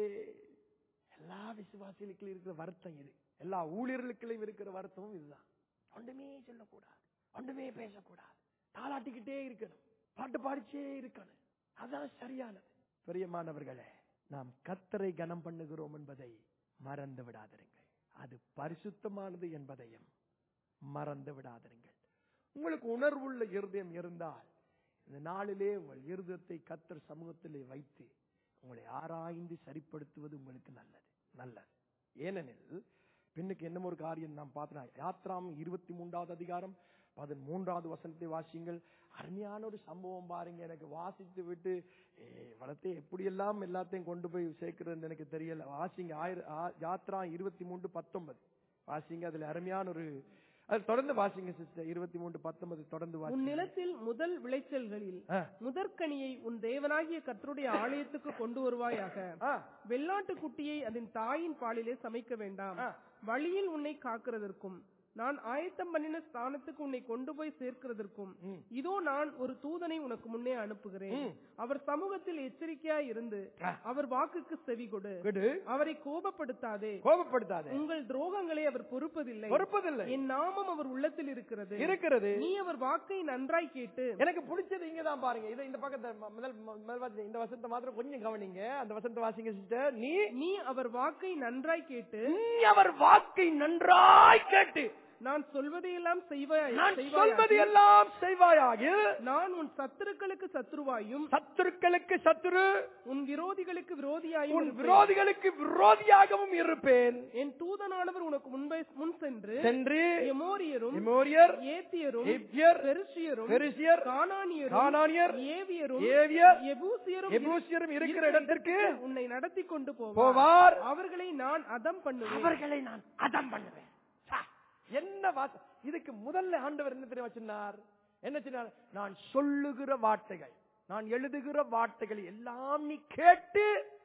எல்லா விசுவாசிகளுக்கும் இருக்கிற வருத்தம் இது எல்லா ஊழியர்களுக்கும் இருக்கிற வருத்தமும் இதுதான் ஒன்றுமே சொல்லக்கூடாது ஒன்றுமே பேசக்கூடாது தாளாட்டிக்கிட்டே இருக்கணும் பாட்டு பாடிச்சே இருக்கணும் அதான் சரியானது பிரியமானவர்களே நாம் கத்தரை கனம் பண்ணுகிறோம் என்பதை மறந்து விடாதிருங்கள் அது பரிசுத்தமானது என்பதையும் மறந்து விடாதிருங்கள் உங்களுக்கு உணர்வுள்ள இருதயம் இருந்தால் இந்த நாளிலே உங்கள் இருதயத்தை கத்தர் சமூகத்திலே வைத்து உங்களை ஆராய்ந்து சரிப்படுத்துவது உங்களுக்கு நல்லது நல்லது ஏனெனில் பின்னுக்கு என்ன ஒரு காரியம் நாம் பார்த்தோம் யாத்ராம் இருபத்தி மூன்றாவது அதிகாரம் பதிமூன்றாவது வசனத்தை வாசியுங்கள் அருமையான ஒரு சம்பவம் பாருங்க எனக்கு வாசித்து விட்டு ஏ, வளத்தை எப்படியெல்லாம் எல்லாத்தையும் கொண்டு போய் சேர்க்கிறதுன்னு எனக்கு தெரியல வாசிங்க ஆயிர- ஆ- யாத்ரா இருபத்தி மூன்று பத்தொன்பது வாசிங்க அதுல அருமையான ஒரு அது தொடர்ந்து வாசிங்க சிஸ்டர் இருபத்தி மூன்று பத்தொன்பது தொடர்ந்து உன் வாசிங்க நிலத்தில் முதல் விளைச்சல்களில் ஆ, முதற்கனியை உன் தேவனாகிய கர்த்தருடைய ஆலயத்துக்கு கொண்டு வருவாயாக ஆ, வெள்ளாட்டு குட்டியை அதன் தாயின் பாலிலே சமைக்க வேண்டாம் ஆ. வழியில் உன்னை காக்கிறதற்கும் நான் ஆயத்தம் பண்ணின ஸ்தானத்துக்கு உன்னை கொண்டு போய் சேர்க்கிறதற்கும் ம். இதோ நான் ஒரு தூதனை உனக்கு முன்னே அனுப்புகிறேன் ம். அவர் சமூகத்தில் எச்சரிக்கையாய் இருந்து ஆ. அவர் வாக்குக்கு செவி கொடு விடு அவரை கோபப்படுத்தாதே கோபப்படுத்தாதே உங்கள் துரோகங்களை அவர் பொறுப்பதில்லை பொறுப்பதில்லை என் நாமம் அவர் உள்ளத்தில் இருக்கிறது இருக்கிறது நீ அவர் வாக்கை நன்றாய் கேட்டு எனக்கு பிடிச்சது இங்க தான் பாருங்க இதை இந்த பக்கத்தை ம- முதல் ம- முதல் வாசி இந்த வசனத்தை மாத்திரம் கொஞ்சம் கவனிங்க அந்த வசனத்தை வாசிங்க சிஸ்டர் நீ நீ அவர் வாக்கை நன்றாய் கேட்டு நீ அவர் வாக்கை நன்றாய் கேட்டு நான் சொல்வதையெல்லாம் செய்வாய் நான் செய்வாயாக. சொல்வது எல்லாம் செய்வாயாக நான் உன் சத்துருக்களுக்கு சத்துருவாயும் சத்துருக்களுக்கு சத்துரு உன் விரோதிகளுக்கு விரோதியாயும் உன் இருப்பேன். விரோதிகளுக்கு விரோதியாகவும் இருப்பேன் என் தூதனானவர் உனக்கு முன்பே முன் சென்று சென்று எமோரியரும் எமோரியர் ஏத்தியரும் எப்யர் பெருசியரும் பெரிசியர் கானானியரும் கானானியர் ஏவியரும் ஏவியர் எபூசியரும் எபூசியரும் இருக்கிற இடத்திற்கு உன்னை நடத்தி கொண்டு போவார் போவார் அவர்களை நான் அதம் பண்ணுவேன் அவர்களை நான் அதம் பண்ணுவேன் சா, என்ன வாச இதுக்கு முதல்ல ஆண்டவர் என்ன தெரியுமா சொன்னார் என்ன சொன்னார் நான் சொல்லுகிற வார்த்தைகள் நான் எழுதுகிற வார்த்தைகள் எல்லாம் நீ கேட்டு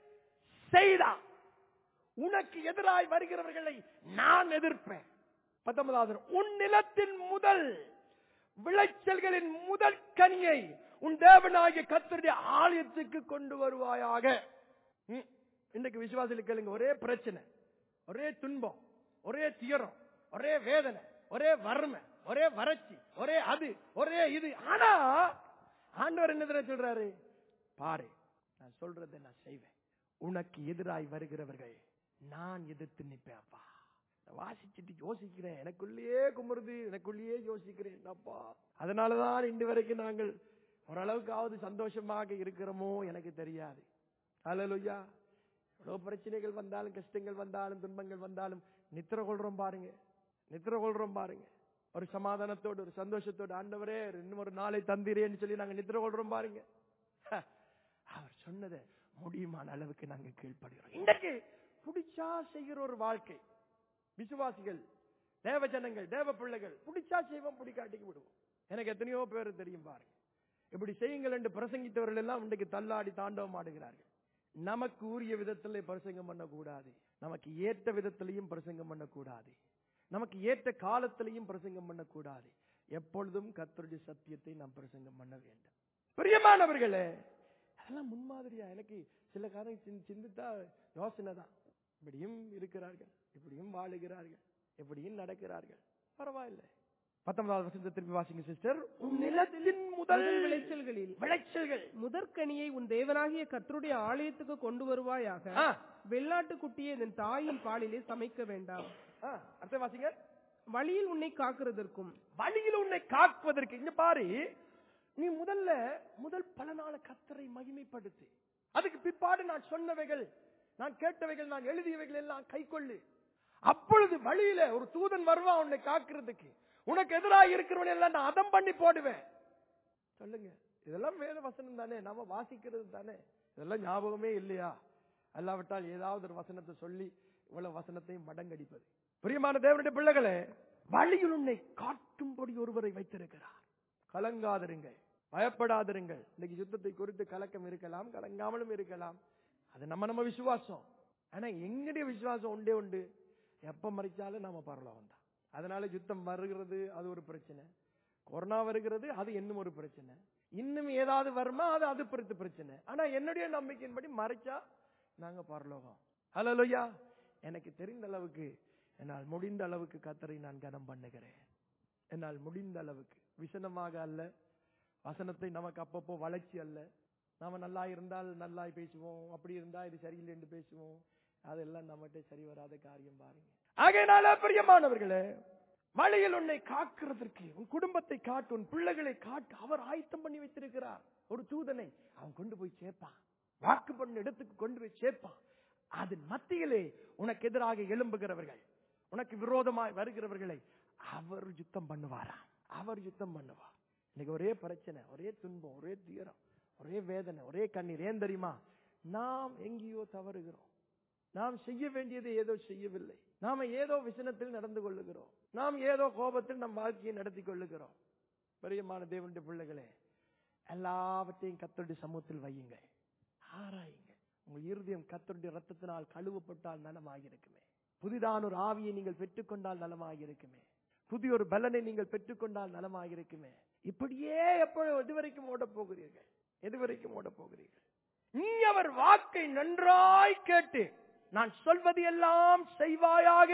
செய்தா உனக்கு எதிராய் வருகிறவர்களை நான் எதிர்ப்பேன் பத்தொன்பதாவது உன் நிலத்தின் முதல் விளைச்சல்களின் முதல் கனியை உன் தேவனாகிய கத்தருடைய ஆலயத்துக்கு கொண்டு வருவாயாக ம். இன்னைக்கு விசுவாசிகள் கேளுங்க ஒரே பிரச்சனை ஒரே துன்பம் ஒரே துயரம் ஒரே வேதனை ஒரே வறுமை ஒரே வறட்சி ஒரே அது ஒரே இது ஆனா ஆண்டவர் என்ன தெரியுமா சொல்றாரு பாரு நான் சொல்றதை நான் செய்வேன் உனக்கு எதிராய் வருகிறவர்கள் நான் எதிர்த்து நிற்பேன் அப்பா நான் வாசிச்சுட்டு யோசிக்கிறேன் எனக்குள்ளேயே குமுறுது எனக்குள்ளேயே யோசிக்கிறேன் அப்பா அதனாலதான் இன்று வரைக்கும் நாங்கள் ஓரளவுக்காவது சந்தோஷமாக இருக்கிறோமோ எனக்கு தெரியாது ஹalleluya எவ்வளவு பிரச்சனைகள் வந்தாலும் கஷ்டங்கள் வந்தாலும் துன்பங்கள் வந்தாலும் நித்திர கொள்றோம் பாருங்க நித்திர கொள்றோம் பாருங்க ஒரு சமாதானத்தோடு ஒரு சந்தோஷத்தோடு ஆண்டவரே இன்னும் ஒரு நாளை தந்திரேன்னு சொல்லி நாங்க நித்திர கொள்றோம் பாருங்க ஹ, அவர் சொன்னதை முடியுமான அளவுக்கு நாங்க கீழ்ப்படுகிறோம் இன்றைக்கு பிடிச்சா செய்கிற ஒரு வாழ்க்கை விசுவாசிகள் தேவ ஜனங்கள் தேவ பிள்ளைகள் பிடிச்சா செய்வோம் பிடிக்காட்டிக்கு விடுவோம் எனக்கு எத்தனையோ பேர் தெரியும் பாருங்க இப்படி செய்யுங்கள் என்று பிரசங்கித்தவர்கள் எல்லாம் இன்றைக்கு தள்ளாடி தாண்டவம் ஆடுகிறார்கள் நமக்கு உரிய விதத்திலே பிரசங்கம் பண்ணக்கூடாது நமக்கு ஏற்ற விதத்திலையும் பிரசங்கம் பண்ணக்கூடாது நமக்கு ஏற்ற காலத்திலையும் பிரசங்கம் பண்ணக்கூடாது எப்பொழுதும் கர்த்தருடைய சத்தியத்தை நாம் பிரசங்கம் பண்ண வேண்டும் பிரியமானவர்களே அதெல்லாம் முன்மாதிரியா எனக்கு சில காரணம் சிந்~ சிந்தித்தா யோசனை தான் இப்படியும் இருக்கிறார்கள் இப்படியும் வாழுகிறார்கள் இப்படியும் நடக்கிறார்கள் பரவாயில்லை பத்தொன்பதாவது வசனத்தை திருப்பி வாசிங்க சிஸ்டர் உன் நிலத்தின் முதல் முதல் விளைச்சல்களில் விளைச்சல்கள் முதற்கனியை உன் தேவனாகிய கர்த்தருடைய ஆலயத்துக்கு கொண்டு வருவாயாக ஆ, வெள்ளாட்டு குட்டியை என் தாயின் பாலிலே சமைக்க வேண்டாம் ஆ, அடுத்த வாசிங்க வழியில் உன்னை காக்கிறதற்கும் வழியில் உன்னை காக்குவதற்கு இங்க பாரு நீ முதல்ல முதல் பல நாள கத்தரை மகிமைப்படுத்து அதுக்கு பிற்பாடு நான் சொன்னவைகள் நான் கேட்டவைகள் நான் எழுதியவைகள் எல்லாம் கை கொள்ளு அப்பொழுது வழியில ஒரு தூதன் வருவான் உன்னை காக்கிறதுக்கு உனக்கு எதிராக இருக்கிறவன் எல்லாம் நான் அதம் பண்ணி போடுவேன் சொல்லுங்க இதெல்லாம் வேத வசனம் தானே நாம வாசிக்கிறது தானே இதெல்லாம் ஞாபகமே இல்லையா அல்லாவிட்டால் ஏதாவது ஒரு வசனத்தை சொல்லி இவ்வளவு வசனத்தையும் மடங்கடிப்பது பிரியமான தேவனுடைய பிள்ளைகளே வழியில் உன்னை காட்டும்படி ஒருவரை வைத்திருக்கிறார் கலங்காதிருங்கள் பயப்படாதிருங்கள் இன்னைக்கு யுத்தத்தை குறித்து கலக்கம் இருக்கலாம் கலங்காமலும் இருக்கலாம் அது நம்ம நம்ம விசுவாசம் ஆனா எங்களுடைய விசுவாசம் உண்டே உண்டு எப்ப மறைச்சாலும் நாம பரலோகம் தான் அதனால யுத்தம் வருகிறது அது ஒரு பிரச்சனை கொரோனா வருகிறது அது இன்னும் ஒரு பிரச்சனை இன்னும் ஏதாவது வருமா அது அது பிறத்து பிரச்சனை ஆனா என்னுடைய நம்பிக்கையின்படி மறைச்சா நாங்க பரலோகம் ஹலோயா எனக்கு தெரிந்த அளவுக்கு என்னால் முடிந்த அளவுக்கு கத்தரை நான் கனம் பண்ணுகிறேன் என்னால் முடிந்த அளவுக்கு விசனமாக அல்ல வசனத்தை நமக்கு அப்பப்போ வளர்ச்சி அல்ல நாம நல்லா இருந்தால் நல்லா பேசுவோம் அப்படி இருந்தா இது சரியில்லை என்று பேசுவோம் அதெல்லாம் நம்மகிட்ட சரி வராத காரியம் பாருங்க ஆகையினால பிரியமானவர்களே வழியில் உன்னை காக்கிறதற்கு உன் குடும்பத்தை காட்டு உன் பிள்ளைகளை காட்டு அவர் ஆயத்தம் பண்ணி வைத்திருக்கிறார் ஒரு தூதனை அவன் கொண்டு போய் சேர்ப்பான் வாக்கு பண்ண இடத்துக்கு கொண்டு போய் சேர்ப்பான் அதன் மத்தியிலே உனக்கு எதிராக எழும்புகிறவர்கள் உனக்கு விரோதமாய் வருகிறவர்களை அவர் யுத்தம் பண்ணுவாராம் அவர் யுத்தம் பண்ணுவார் இன்னைக்கு ஒரே பிரச்சனை ஒரே துன்பம் ஒரே துயரம் ஒரே வேதனை ஒரே கண்ணீர் ஏன் தெரியுமா நாம் எங்கேயோ தவறுகிறோம் நாம் செய்ய வேண்டியது ஏதோ செய்யவில்லை நாம ஏதோ விசனத்தில் நடந்து கொள்ளுகிறோம் நாம் ஏதோ கோபத்தில் நம் வாழ்க்கையை நடத்தி கொள்ளுகிறோம் பிரியமான தேவனுடைய பிள்ளைகளே எல்லாவற்றையும் கத்தருடைய சமூகத்தில் வையுங்க ஆராயுங்க உங்கள் இருதயம் கத்தருடைய ரத்தத்தினால் கழுவப்பட்டால் நலமாகிருக்குமே புதிதான ஒரு ஆவியை நீங்கள் பெற்றுக்கொண்டால் நலமாகிருக்குமே புதிய ஒரு பலனை நீங்கள் பெற்றுக்கொண்டால் நலமாகிருக்குமே இப்படியே எப்பொழுது எதுவரைக்கும் ஓடப் போகிறீர்கள் எதுவரைக்கும் ஓடப் போகிறீர்கள் நீ அவர் வாக்கை நன்றாய் கேட்டு நான் சொல்வது எல்லாம் செய்வாயாக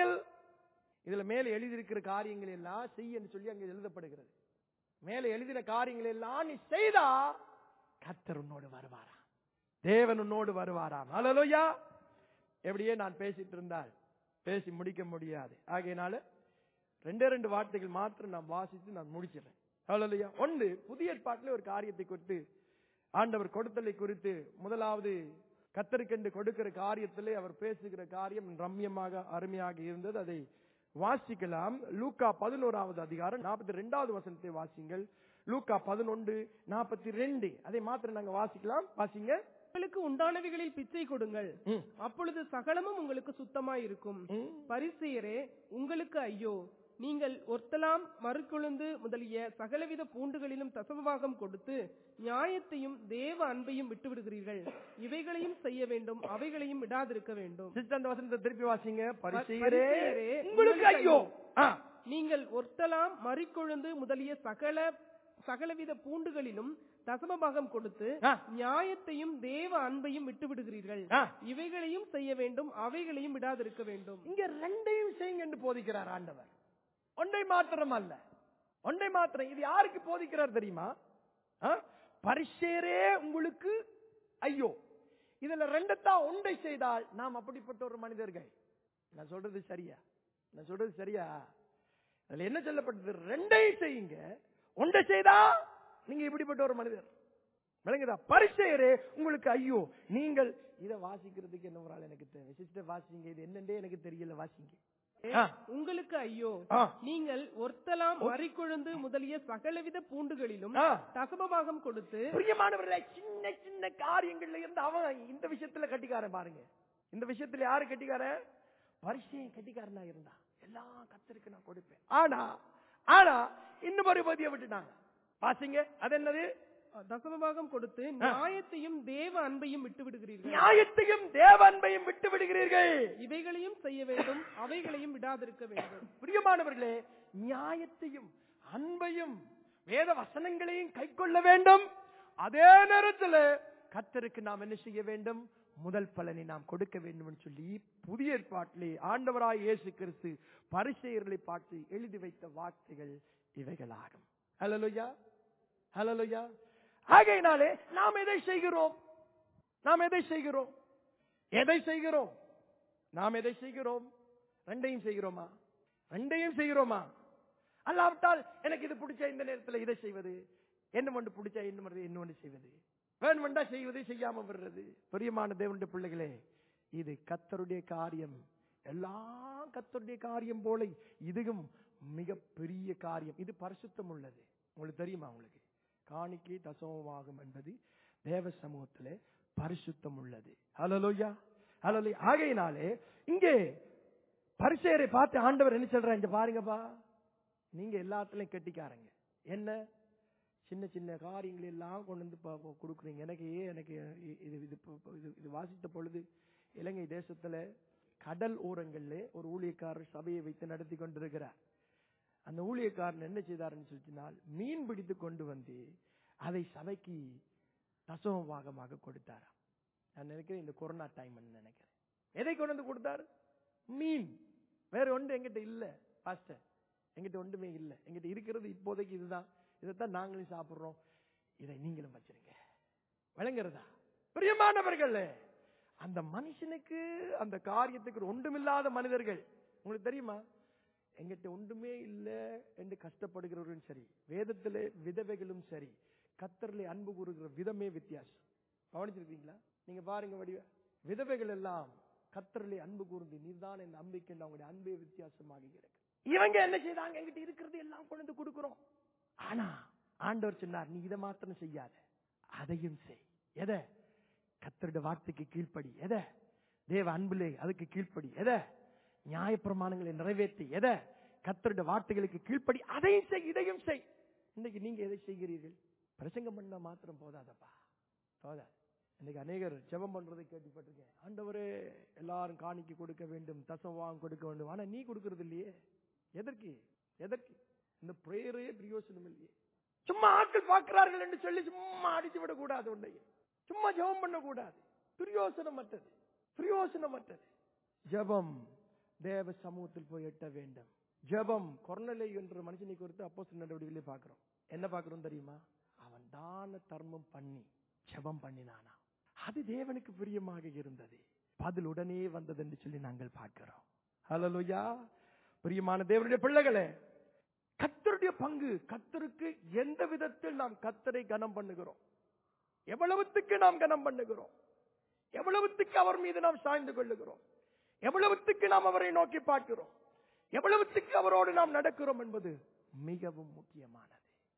இதுல மேல எழுதியிருக்கிற காரியங்கள் எல்லாம் செய் என்று சொல்லி அங்க எழுதப்படுகிறது மேல எழுதின காரியங்கள் எல்லாம் நீ செய்தா கத்தர் உன்னோடு வருவாராம் தேவன் உன்னோடு வருவாராம் ஹalleluya எப்படியே நான் பேசிட்டு இருந்தால் பேசி முடிக்க முடியாது ஆகையினால ரெண்டே ரெண்டு வார்த்தைகள் மாத்திரம் நான் வாசித்து நான் முடிச்சிடுறேன் ஹalleluya ஒன்று புதிய ஏற்பாட்டிலே ஒரு காரியத்தை குறித்து ஆண்டவர் கொடுத்தலை குறித்து முதலாவது கத்தருக்கென்று கொடுக்கிற காரியத்திலே அவர் பேசுகிற காரியம் ரம்யமாக அருமையாக இருந்தது அதை வாசிக்கலாம் லூக்கா பதினோராவது அதிகாரம் நாற்பத்தி ரெண்டாவது வசனத்தை வாசிங்கள் லூக்கா பதினொன்று நாற்பத்தி ரெண்டு அதை மாத்திரம் நாங்க வாசிக்கலாம் வாசிங்க உங்களுக்கு உண்டானவைகளில் பிச்சை கொடுங்கள் ம். அப்பொழுது சகலமும் உங்களுக்கு சுத்தமாய் இருக்கும் ம். பரிசெயரே உங்களுக்கு ஐயோ நீங்கள் ஒர்த்தலாம் மறுக்கொழுந்து முதலிய சகலவித பூண்டுகளிலும் தசமபாகம் கொடுத்து நியாயத்தையும் தேவ அன்பையும் விட்டு விடுகிறீர்கள் இவைகளையும் செய்ய வேண்டும் அவைகளையும் விடாதிருக்க வேண்டும் சிஸ்டர் அந்த வசனத்தை திருப்பி வாசிங்க பரிசெயரே பரிசேயரே, உங்களுக்கு ஐயோ ஆ. நீங்கள் ஒர்த்தலாம் மறிக்கொழுந்து முதலிய சகல சகலவித பூண்டுகளிலும் தசமபாகம் கொடுத்து ஆ. நியாயத்தையும் தேவ அன்பையும் விட்டு விடுகிறீர்கள் ஆ. இவைகளையும் செய்ய வேண்டும் அவைகளையும் விடாதிருக்க வேண்டும் இங்க ரெண்டையும் செய்யுங்க என்று போதிக்கிறார் ஆண்டவர் ஒன்றை மாத்திரம் அல்ல ஒன்றை மாத்திரம் இது யாருக்கு போதிக்கிறார் தெரியுமா ஆ? பரிசேரே உங்களுக்கு ஐயோ இதுல ரெண்டத்தான் ஒன்றை செய்தால் நாம் அப்படிப்பட்ட ஒரு மனிதர்கள் நான் சொல்றது சரியா நான் சொல்றது சரியா அதுல என்ன சொல்லப்பட்டது ரெண்டையும் செய்யுங்க ஒன்றை செய்தா நீங்க இப்படிப்பட்ட ஒரு மனிதர் விளங்குதா பரிசெயரே உங்களுக்கு ஐயோ நீங்கள் இதை வாசிக்கிறதுக்கு என்ன ஒரு ஆள் எனக்கு தேவை சிஸ்டர் வாசிங்க இது என்னண்டே எனக்கு தெரியல வாசிங்க ஆ. உங்களுக்கு ஐயோ ஆ. நீங்கள் ஒர்த்தலாம் மறிக்கொழுந்து முதலிய சகலவித பூண்டுகளிலும் ஆ. தசமபாகம் கொடுத்து பிரியமானவர்களே சின்ன சின்ன காரியங்கள்ல இருந்து அவன் இந்த விஷயத்துல கட்டிக்காரன் பாருங்க இந்த விஷயத்துல யாரு கட்டிக்காரன் பரிசையும் கட்டிக்காரனா இருந்தா எல்லாம் கத்தருக்கு நான் கொடுப்பேன் ஆனா ஆனா இன்னும் ஒரு பதிய விட்டுட்டாங்க வாசிங்க அது என்னது தசமபாகம் கொடுத்து நியாயத்தையும் தேவ அன்பையும் விட்டு விடுகிறீர்கள் நியாயத்தையும் தேவன்பையும் விட்டு விடுகிறீர்கள் இவைகளையும் செய்ய வேண்டும் அவைகளையும் விடாதிருக்க வேண்டும் பிரியமானவர்களே நியாயத்தையும் அன்பையும் வேத வசனங்களையும் கை கொள்ள வேண்டும் அதே நேரத்தில் கத்தருக்கு நாம் என்ன செய்ய வேண்டும் முதல் பலனை நாம் கொடுக்க வேண்டும் என்று சொல்லி புதிய ஏற்பாட்டிலே ஆண்டவராய் இயேசு கிறிஸ்து பரிசெயர்களை பார்த்து எழுதி வைத்த வார்த்தைகள் இவைகளாகும் ஹலலுயா ஹலலுயா ஆகையினாலே நாம் எதை செய்கிறோம் நாம் எதை செய்கிறோம் எதை செய்கிறோம் நாம் எதை செய்கிறோம் ரெண்டையும் செய்கிறோமா ரெண்டையும் செய்கிறோமா அல்லாவிட்டால் எனக்கு இது பிடிச்ச இந்த நேரத்தில் இதை செய்வது என்ன ஒன்று பிடிச்சா என்ன பண்ணுறது என்ன ஒன்று செய்வது வேணுமெண்டா செய்வது செய்யாம விடுறது பிரியமான தேவனுடைய பிள்ளைகளே இது கத்தருடைய காரியம் எல்லாம் கத்தருடைய காரியம் போல இதுவும் மிக பெரிய காரியம் இது பரிசுத்தம் உள்ளது உங்களுக்கு தெரியுமா உங்களுக்கு காணிக்கை தசமமாகும் என்பது தேவ சமூகத்திலே பரிசுத்தம் உள்ளது ஹலலோயா ஹலலோ ஆகையினாலே இங்கே பரிசேரை பார்த்து ஆண்டவர் என்ன சொல்றார் இங்க பாருங்கப்பா நீங்க எல்லாத்துலயும் கெட்டிக்காரங்க என்ன சின்ன சின்ன காரியங்கள் எல்லாம் கொண்டு வந்து ப- ப- கொடுக்குறீங்க எனக்கு ஏன் எனக்கு இ- இது இது ப- ப- இது இது வாசித்த பொழுது இலங்கை தேசத்துல கடல் ஓரங்களிலே ஒரு ஊழியக்காரர் சபையை வைத்து நடத்தி கொண்டிருக்கிறார் அந்த ஊழியக்காரன் என்ன செய்தார்னு சொல்லினால் மீன் பிடித்து கொண்டு வந்து அதை சபைக்கு தசம பாகமாக கொடுத்தாராம் நான் நினைக்கிறேன் இந்த கொரோனா டைம் நினைக்கிறேன் எதை கொண்டு வந்து கொடுத்தாரு மீன் வேற ஒன்று எங்கிட்ட இல்ல பாஸ்டர் எங்கிட்ட ஒன்றுமே இல்ல எங்கிட்ட இருக்கிறது இப்போதைக்கு இதுதான் இதைத்தான் நாங்களும் சாப்பிடுறோம் இதை நீங்களும் வச்சிருங்க விளங்குறதா பிரியமானவர்களே அந்த மனுஷனுக்கு அந்த காரியத்துக்கு ஒன்றுமில்லாத மனிதர்கள் உங்களுக்கு தெரியுமா எங்கிட்ட ஒன்றுமே இல்ல என்று கஷ்டப்படுகிறவர்களும் சரி வேதத்திலே விதவைகளும் சரி கத்தரிலே அன்பு கூறுகிற விதமே வித்தியாசம் கவனிச்சிருக்கீங்களா நீங்க பாருங்க வடிவ விதவைகள் எல்லாம் கத்தரிலே அன்பு கூர்ந்து நீதான் என் நம்பிக்கை அவங்களுடைய அன்பே வித்தியாசமாக கிடக்கு இவங்க என்ன செய்தாங்க எங்கிட்ட இருக்கிறது எல்லாம் கொண்டு வந்து கொடுக்கிறோம் ஆனா ஆண்டவர் சொன்னார் நீ இதை மாத்திரம் செய்யாத அதையும் செய் எதை கத்தருடைய வார்த்தைக்கு கீழ்ப்படி எதை தேவ அன்புலே அதுக்கு கீழ்ப்படி எதை நியாயப்பிரமாணங்களை நிறைவேற்றி எதை கத்தருடைய வார்த்தைகளுக்கு கீழ்ப்படி அதையும் செய் இதையும் செய் இன்னைக்கு நீங்க எதை செய்கிறீர்கள் பிரசங்கம் பண்ண மாத்திரம் போதாதப்பா போதாது இன்னைக்கு அநேகர் ஜெபம் பண்றதை கேள்விப்பட்டிருக்கேன் ஆண்டவரே எல்லாரும் காணிக்கை கொடுக்க வேண்டும் தசம் வாங்க கொடுக்க வேண்டும் ஆனா நீ கொடுக்கறது இல்லையே எதற்கு எதற்கு இந்த பிரேயரே பிரயோசனம் இல்லையே சும்மா ஆட்கள் பார்க்கிறார்கள் என்று சொல்லி சும்மா அடிச்சு விடக்கூடாது உன்னை சும்மா ஜெபம் பண்ணக்கூடாது பிரயோசனமற்றது பிரயோசனமற்றது ஜெபம் தேவ சமூகத்தில் போய் எட்ட வேண்டும் ஜெபம் கொர்னலை என்ற மனுஷனை குறித்து அப்போ நடவடிக்கையிலே பார்க்கிறோம் என்ன பார்க்கிறோம் தெரியுமா அவன் தான தர்மம் பண்ணி ஜெபம் பண்ணினானா அது தேவனுக்கு பிரியமாக இருந்தது பதில் உடனே வந்தது என்று சொல்லி நாங்கள் பார்க்கிறோம் ஹalleluya பிரியமான தேவனுடைய பிள்ளைகளே கத்தருடைய பங்கு கத்தருக்கு எந்த விதத்தில் நாம் கத்தரை கனம் பண்ணுகிறோம் எவ்வளவுத்துக்கு நாம் கனம் பண்ணுகிறோம் எவ்வளவுத்துக்கு அவர் மீது நாம் சாய்ந்து கொள்ளுகிறோம் எவ்வளவுத்துக்கு நாம் அவரை நோக்கி பார்க்கிறோம் எவ்வளவுத்துக்கு அவரோடு நாம் நடக்கிறோம் என்பது மிகவும் முக்கியமானது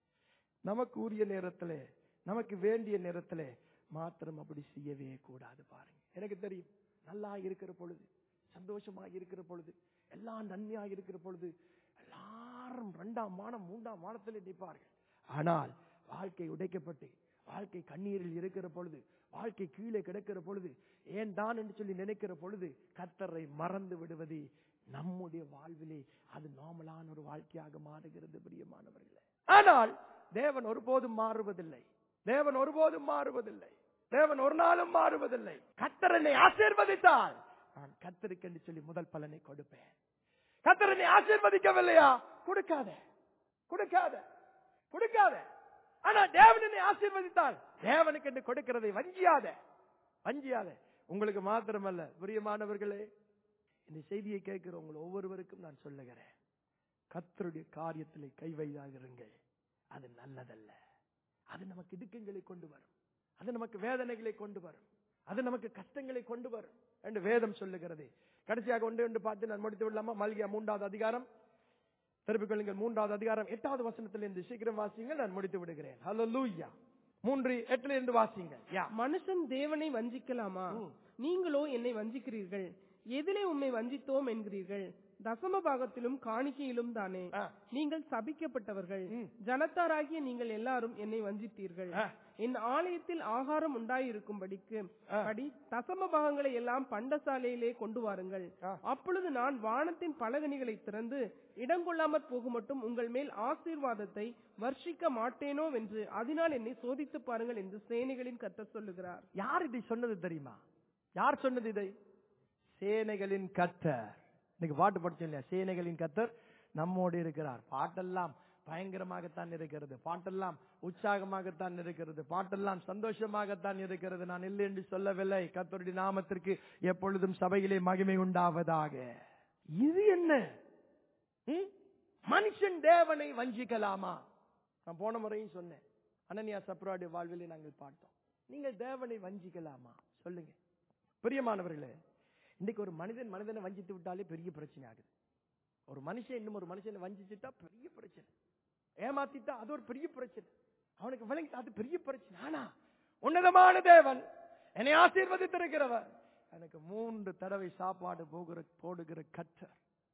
நமக்கு உரிய நேரத்திலே நமக்கு வேண்டிய நேரத்திலே மாத்திரம் அப்படி செய்யவே கூடாது பாருங்க எனக்கு தெரியும் நல்லா இருக்கிற பொழுது சந்தோஷமா இருக்கிற பொழுது எல்லாம் நன்மையா இருக்கிற பொழுது எல்லாரும் இரண்டாம் மானம் மூன்றாம் மானத்தில் நிற்பார்கள் ஆனால் வாழ்க்கை உடைக்கப்பட்டு வாழ்க்கை கண்ணீரில் இருக்கிற பொழுது வாழ்க்கை கீழே கிடக்கிற பொழுது ஏன் தான் என்று சொல்லி நினைக்கிற பொழுது கத்தரை மறந்து விடுவது நம்முடைய வாழ்விலே அது நார்மலான ஒரு வாழ்க்கையாக மாறுகிறது பிரியமானவர்களே ஆனால் தேவன் ஒருபோதும் மாறுவதில்லை தேவன் ஒருபோதும் மாறுவதில்லை தேவன் ஒரு நாளும் மாறுவதில்லை கத்தர் என்னை ஆசீர்வதித்தால் நான் கத்தருக்கு என்று சொல்லி முதல் பலனை கொடுப்பேன் கத்தர் என்னை ஆசீர்வதிக்கவில்லையா கொடுக்காத கொடுக்காத கொடுக்காத ஆனா தேவன் என்னை ஆசீர்வதித்தால் தேவனுக்கு என்று கொடுக்கிறதை வஞ்சியாத வஞ்சியாத உங்களுக்கு மாத்திரமல்ல பிரியமானவர்களே இந்த செய்தியை கேட்கிற உங்கள் ஒவ்வொருவருக்கும் நான் சொல்லுகிறேன் கத்தருடைய காரியத்திலே கை வைதாதிருங்கள் அது நல்லதல்ல அது நமக்கு இடுக்கங்களை கொண்டு வரும் அது நமக்கு வேதனைகளை கொண்டு வரும் அது நமக்கு கஷ்டங்களை கொண்டு வரும் என்று வேதம் சொல்லுகிறது கடைசியாக ஒன்று ஒன்று பார்த்து நான் முடித்து விடலாமா மல்கியா மூன்றாவது அதிகாரம் திருப்பிக் கொள்ளுங்கள் மூன்றாவது அதிகாரம் எட்டாவது வசனத்தில் இருந்து சீக்கிரம் வாசியுங்கள் நான் முடித்து விடுகிறேன் ஹலோ லூயா மூன்று எட்டுல இருந்து வாசியுங்கள் யா மனுஷன் தேவனை வஞ்சிக்கலாமா ம். நீங்களோ என்னை வஞ்சிக்கிறீர்கள் எதிலே உம்மை வஞ்சித்தோம் என்கிறீர்கள் தசம பாகத்திலும் காணிக்கையிலும் தானே ஆ. நீங்கள் சபிக்கப்பட்டவர்கள் ம். ஜனத்தாராகிய நீங்கள் எல்லாரும் என்னை வஞ்சித்தீர்கள் ஆ. என் ஆலயத்தில் ஆகாரம் உண்டாயிருக்கும்படிக்கு ஆ. படி தசம பாகங்களை எல்லாம் பண்டசாலையிலே கொண்டு வாருங்கள் ஆ. அப்பொழுது நான் வானத்தின் பலகணிகளை திறந்து இடங்கொள்ளாமற் போகும் மட்டும் உங்கள் மேல் ஆசீர்வாதத்தை வர்ஷிக்க மாட்டேனோ என்று அதனால் என்னை சோதித்து பாருங்கள் என்று சேனைகளின் கர்த்தர் சொல்லுகிறார் யார் இதை சொன்னது தெரியுமா யார் சொன்னது இதை சேனைகளின் கத்தர் இன்னைக்கு பாட்டு படிச்சோம் இல்லையா சேனைகளின் கத்தர் நம்மோடு இருக்கிறார் பாட்டெல்லாம் பயங்கரமாகத்தான் இருக்கிறது பாட்டெல்லாம் உற்சாகமாகத்தான் இருக்கிறது பாட்டெல்லாம் சந்தோஷமாகத்தான் இருக்கிறது நான் இல்லை என்று சொல்லவில்லை கத்தருடைய நாமத்திற்கு எப்பொழுதும் சபையிலே மகிமை உண்டாவதாக இது என்ன ம்? மனுஷன் தேவனை வஞ்சிக்கலாமா நான் போன முறையும் சொன்னேன் அனனியா சப்ராடைய வாழ்விலே நாங்கள் பார்த்தோம் நீங்கள் தேவனை வஞ்சிக்கலாமா சொல்லுங்க பிரியமானவர்களே இன்னைக்கு ஒரு மனிதன் மனிதனை வஞ்சித்து விட்டாலே பெரிய பிரச்சனை ஆகுது ஒரு மனுஷன் இன்னும் ஒரு மனுஷனை வஞ்சிச்சுட்டா பெரிய பிரச்சனை ஏமாத்திட்டா அது ஒரு பெரிய பிரச்சனை அவனுக்கு விளங்கி அது பெரிய பிரச்சனை ஆனா உன்னதமான தேவன் என்னை ஆசீர்வதித்திருக்கிறவர் எனக்கு மூன்று தடவை சாப்பாடு போகிற போடுகிற கற்றர்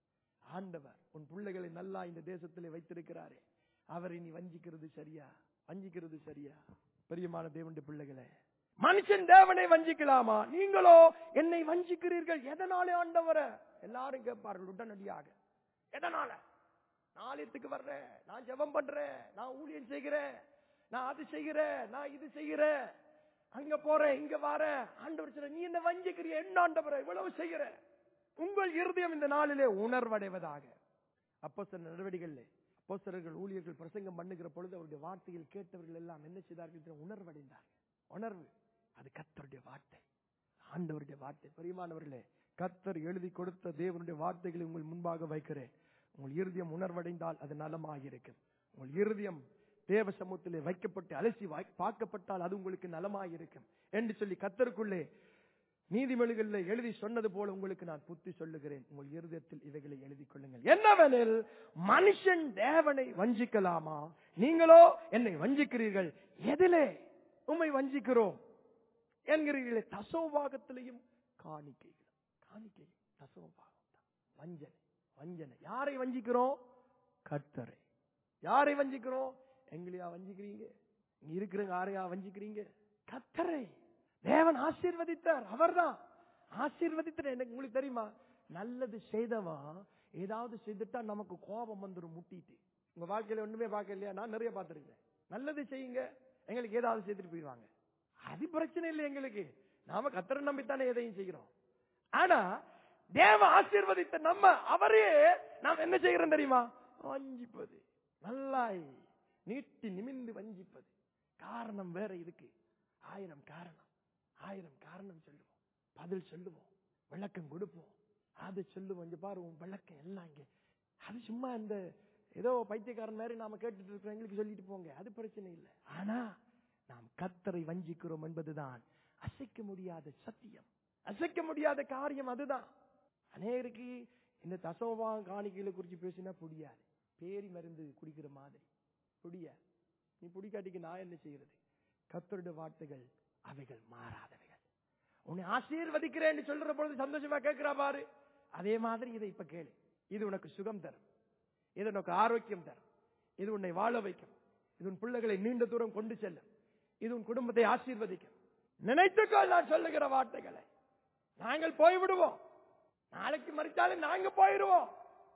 ஆண்டவர் உன் பிள்ளைகளை நல்லா இந்த தேசத்திலே வைத்திருக்கிறாரே அவரை நீ வஞ்சிக்கிறது சரியா வஞ்சிக்கிறது சரியா பெரியமான தேவனுடைய பிள்ளைகளே மனுஷன் தேவனை வஞ்சிக்கலாமா நீங்களோ என்னை வஞ்சிக்கிறீர்கள் எதனாலே ஆண்டவர எல்லாரும் கேட்பார்கள் உடனடியாக எதனால நாளையத்துக்கு வர்றேன் நான் ஜெபம் பண்றேன் நான் ஊழியம் செய்கிறேன் நான் அது செய்கிறேன் நான் இது செய்கிறேன் அங்க போறேன் இங்க வரேன் ஆண்டவர் சொல்ற நீ என்ன வஞ்சிக்கிறிய என்ன ஆண்டவரை இவ்வளவு செய்கிற உங்கள் இருதயம் இந்த நாளிலே உணர்வடைவதாக அப்போ சில நடவடிக்கைகள் அப்போஸ்தலர்கள் ஊழியர்கள் பிரசங்கம் பண்ணுகிற பொழுது அவருடைய வார்த்தையில் கேட்டவர்கள் எல்லாம் என்ன செய்தார்கள் தெரியுமா? உணர்வடைந்தார்கள் உணர்வு அது கர்த்தருடைய வார்த்தை ஆண்டவருடைய வார்த்தை பெரியமானவர்களே கர்த்தர் எழுதி கொடுத்த தேவனுடைய வார்த்தைகளை உங்கள் முன்பாக வைக்கிறேன் உங்கள் இருதயம் உணர்வடைந்தால் அது நலமாயிருக்கும் உங்கள் இருதயம் தேவ சமூகத்திலே வைக்கப்பட்டு அலசி வாய்- பார்க்கப்பட்டால் அது உங்களுக்கு நலமாயிருக்கும் என்று சொல்லி கர்த்தருக்குள்ளே நீதிமொழிகளில் எழுதி சொன்னது போல உங்களுக்கு நான் புத்தி சொல்லுகிறேன் உங்கள் இருதயத்தில் இவைகளை எழுதி கொள்ளுங்கள் என்னவெனில் மனுஷன் தேவனை வஞ்சிக்கலாமா நீங்களோ என்னை வஞ்சிக்கிறீர்கள் எதிலே உம்மை வஞ்சிக்கிறோம் என்கிறீர்களே தசோபாகத்திலையும் காணிக்கைகளும் காணிக்கையும் தசோபாகம் தான் வஞ்சனை வஞ்சனை யாரை வஞ்சிக்கிறோம் கர்த்தரை யாரை வஞ்சிக்கிறோம் எங்களையா வஞ்சிக்கிறீங்க இங்க இருக்கிறவங்க யாரையா வஞ்சிக்கிறீங்க கர்த்தரை தேவன் ஆசீர்வதித்தார் அவர்தான் ஆசீர்வதித்தார் எனக்கு உங்களுக்கு தெரியுமா நல்லது செய்தவன் ஏதாவது செய்துட்டா நமக்கு கோபம் வந்துடும் முட்டிட்டு உங்க வாழ்க்கையில ஒண்ணுமே பார்க்க இல்லையா நான் நிறைய பார்த்திருக்கேன் நல்லது செய்யுங்க எங்களுக்கு ஏதாவது செய்துட்டு போயிடுவாங்க அது பிரச்சனை இல்லை எங்களுக்கு நாம கத்தரை நம்பித்தானே எதையும் செய்கிறோம் ஆனா தேவ ஆசீர்வதித்த நம்ம அவரே நாம் என்ன செய்கிறோம் தெரியுமா வஞ்சிப்பது நல்லாய் நீட்டி நிமிந்து வஞ்சிப்பது காரணம் வேற இதுக்கு ஆயிரம் காரணம் ஆயிரம் காரணம் சொல்லுவோம் பதில் சொல்லுவோம் விளக்கம் கொடுப்போம் அது சொல்லுவோம் இங்க பாரு உன் விளக்கம் எல்லாம் இங்க அது சும்மா இந்த ஏதோ பைத்தியக்காரன் மாதிரி நாம கேட்டுட்டு இருக்கிறோம் எங்களுக்கு சொல்லிட்டு போங்க அது பிரச்சனை இல்லை ஆனா நாம் கத்தரை வஞ்சிக்கிறோம் என்பதுதான் அசைக்க முடியாத சத்தியம் அசைக்க முடியாத காரியம் அதுதான் அநேகருக்கு இந்த தசோபா காணிக்கைகளை குறிச்சு பேசினா புரியாது பேரி மருந்து குடிக்கிற மாதிரி புடியாது நீ புடிக்காட்டிக்கு நான் என்ன செய்யறது கத்தருடைய வார்த்தைகள் அவைகள் மாறாதவைகள் உன்னை ஆசீர்வதிக்கிறேன்னு சொல்ற பொழுது சந்தோஷமா கேட்கிறா பாரு அதே மாதிரி இதை இப்ப கேளு இது உனக்கு சுகம் தரும் இது உனக்கு ஆரோக்கியம் தரும் இது உன்னை வாழ வைக்கும் இது உன் பிள்ளைகளை நீண்ட தூரம் கொண்டு செல்லும் இது உன் குடும்பத்தை ஆசீர்வதிக்கும் நினைத்துக்கொள் நான் சொல்லுகிற வார்த்தைகளை நாங்கள் போய்விடுவோம் நாளைக்கு மறித்தாலும் நாங்க போயிடுவோம்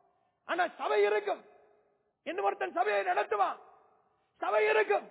ஆனா சபை இருக்கும் இன்னும் ஒருத்தன் சபையை நடத்துவான் சபை இருக்கும்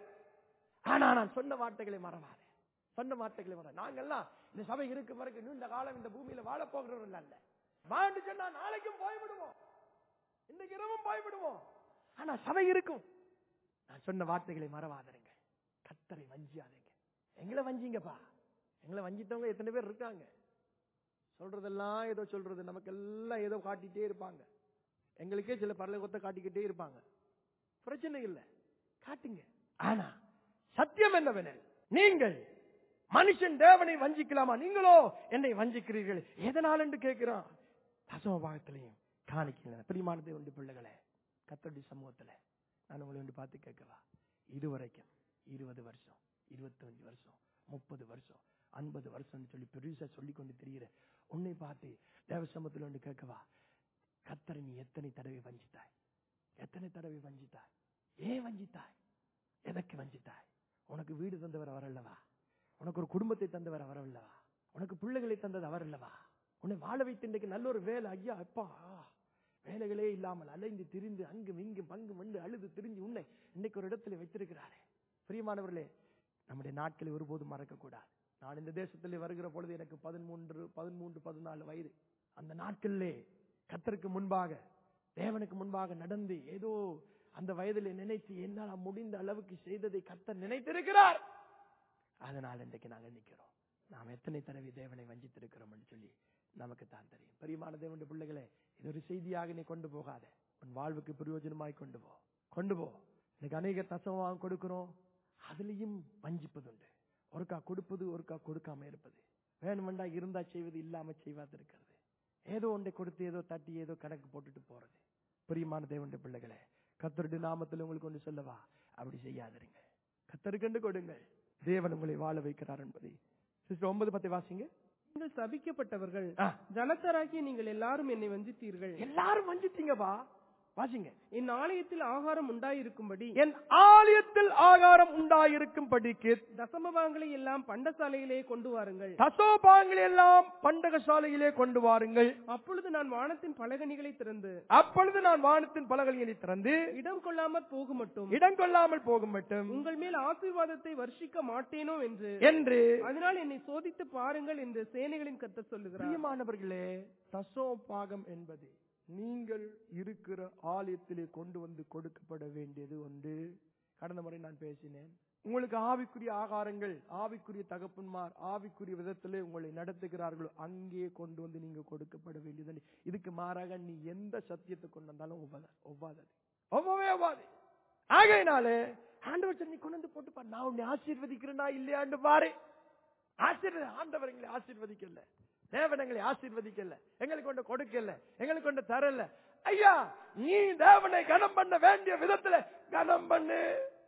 ஆனா நான் சொன்ன வார்த்தைகளை மறவாதே சொன்ன வார்த்தைகளை மற நாங்கெல்லாம் இந்த சபை இருக்கும் வரைக்கும் நீண்ட காலம் இந்த பூமியில வாழ போகிறவர்கள் அல்ல வாண்டு சொன்னா நாளைக்கும் போய்விடுவோம் இன்னைக்கு இரவும் போய்விடுவோம் ஆனா சபை இருக்கும் நான் சொன்ன வார்த்தைகளை மறவாதருங்க கத்தரை வஞ்சியாதீங்க எங்களை வஞ்சிங்கப்பா எங்களை வஞ்சித்தவங்க எத்தனை பேர் இருக்காங்க சொல்றதெல்லாம் ஏதோ சொல்றது நமக்கெல்லாம் ஏதோ காட்டிட்டே இருப்பாங்க எங்களுக்கே சில பரலோகத்தை காட்டிக்கிட்டே இருப்பாங்க பிரச்சனை இல்லை காட்டுங்க ஆனா சத்தியம் என்னவெனில் நீங்கள் மனுஷன் தேவனை வஞ்சிக்கலாமா நீங்களோ என்னை வஞ்சிக்கிறீர்கள் எதனால் என்று கேட்கிறான் தசம பாகத்திலையும் காணிக்கல பிரியமான தேவனுடைய பிள்ளைகளே கத்தடி சமூகத்துல நான் உங்களை வந்து பார்த்து கேட்கவா இதுவரைக்கும் இருபது வருஷம் இருபத்தஞ்சு வருஷம் முப்பது வருஷம் ஐம்பது வருஷம் சொல்லி பெருசா சொல்லி கொண்டு தெரிகிற உன்னை பார்த்து தேவ சமூகத்தில் வந்து கேட்கவா கத்தரை நீ எத்தனை தடவை வஞ்சித்தாய் எத்தனை தடவை வஞ்சித்தாய் ஏன் வஞ்சித்தாய் எதற்கு வஞ்சித்தாய் உனக்கு வீடு தந்தவர் அவர் அல்லவா உனக்கு ஒரு குடும்பத்தை தந்தவர் அவர் அல்லவா உனக்கு பிள்ளைகளை தந்தது அவர் அல்லவா உன்னை வாழ வைத்து இன்றைக்கு நல்ல ஒரு வேலை ஐயா அப்பா வேலைகளே இல்லாமல் அலைந்து திரிந்து அங்கும் இங்கும் பங்கு மண்டு அழுது திரிஞ்சு உன்னை இன்னைக்கு ஒரு இடத்துல வைத்திருக்கிறாரே பிரியமானவர்களே நம்முடைய நாட்களை ஒருபோதும் மறக்க கூடாது நான் இந்த தேசத்திலே வருகிற பொழுது எனக்கு பதிமூன்று பதிமூன்று பதினாலு வயது அந்த நாட்களிலே கத்தருக்கு முன்பாக தேவனுக்கு முன்பாக நடந்து ஏதோ அந்த வயதிலே நினைத்து என்னால் முடிந்த அளவுக்கு செய்ததை கத்தர் நினைத்திருக்கிறார் அதனால் இன்றைக்கு நாங்கள் நிற்கிறோம் நாம் எத்தனை தடவை தேவனை வஞ்சித்திருக்கிறோம் என்று சொல்லி நமக்கு தான் தெரியும் பெரியமான தேவனுடைய பிள்ளைகளே இது ஒரு செய்தியாக நீ கொண்டு போகாத உன் வாழ்வுக்கு பிரயோஜனமாய் கொண்டு போ கொண்டு போ இன்னைக்கு அநேக தசமாக கொடுக்கிறோம் அதுலயும் வஞ்சிப்பதுண்டு ஒருக்கா கொடுப்பது ஒருக்கா கொடுக்காம இருப்பது வேணுமெண்டா இருந்தா செய்வது இல்லாம செய்வாது இருக்கிறது ஏதோ ஒன்றை கொடுத்து ஏதோ தட்டி ஏதோ கணக்கு போட்டுட்டு போறது பிரியமான தேவனுடைய பிள்ளைகளே கத்தருடைய நாமத்தில் உங்களுக்கு ஒன்று சொல்லவா அப்படி செய்யாதிருங்க கத்தருக்கென்று கொடுங்கள் தேவன் உங்களை வாழ வைக்கிறார் என்பதை சிஸ்டர் ஒன்பது பத்தை வாசிங்க நீங்கள் சபிக்கப்பட்டவர்கள் ஆ. ஜனத்தராகிய நீங்கள் எல்லாரும் என்னை வஞ்சித்தீர்கள் எல்லாரும் வஞ்சித்தீங்கப்பா வாசிங்க என் ஆலயத்தில் ஆகாரம் உண்டாயிருக்கும்படி என் ஆலயத்தில் ஆகாரம் உண்டாயிருக்கும்படிக்கு தசமபாகங்களை எல்லாம் பண்டசாலையிலே கொண்டு வாருங்கள் தசோபாங்களை எல்லாம் பண்டகசாலையிலே கொண்டு வாருங்கள் அப்பொழுது நான் வானத்தின் பலகணிகளை திறந்து அப்பொழுது நான் வானத்தின் பலகலியை திறந்து இடம் கொள்ளாமற் போக மட்டும் இடம் கொள்ளாமல் போகும் மட்டும் உங்கள் மேல் ஆசீர்வாதத்தை வர்ஷிக்க மாட்டேனோ என்று என்று அதனால் என்னை சோதித்து பாருங்கள் என்று சேனைகளின் கத்த சொல்லுகிறார் பிரியமானவர்களே தசோபாகம் என்பது நீங்கள் இருக்கிற ஆலயத்திலே கொண்டு வந்து கொடுக்கப்பட வேண்டியது ஒன்று கடந்த முறை நான் பேசினேன் உங்களுக்கு ஆவிக்குரிய ஆகாரங்கள் ஆவிக்குரிய தகப்பன்மார் ஆவிக்குரிய விதத்திலே உங்களை நடத்துகிறார்களோ அங்கே கொண்டு வந்து நீங்க கொடுக்கப்பட வேண்டியது இதுக்கு மாறாக நீ எந்த சத்தியத்தை கொண்டு வந்தாலும் ஒவ்வாத ஒவ்வாதது ஒவ்வொவே ஒவ்வாது ஆகையினாலே ஆண்டவர் சொன்ன, நீ கொண்டு வந்து போட்டு பாரு நான் உன்னை ஆசீர்வதிக்கிறேனா இல்லையாண்டு பாரு ஆசீர்வதி ஆண்டவர் எங்களை ஆசீர்வதிக்கல தேவன் எங்களை ஆசீர்வதிக்கல எங்களுக்கு கொண்டு கொடுக்கல எங்களுக்கு கொண்டு தரல ஐயா நீ தேவனை கனம் பண்ண வேண்டிய விதத்துல கனம் பண்ணு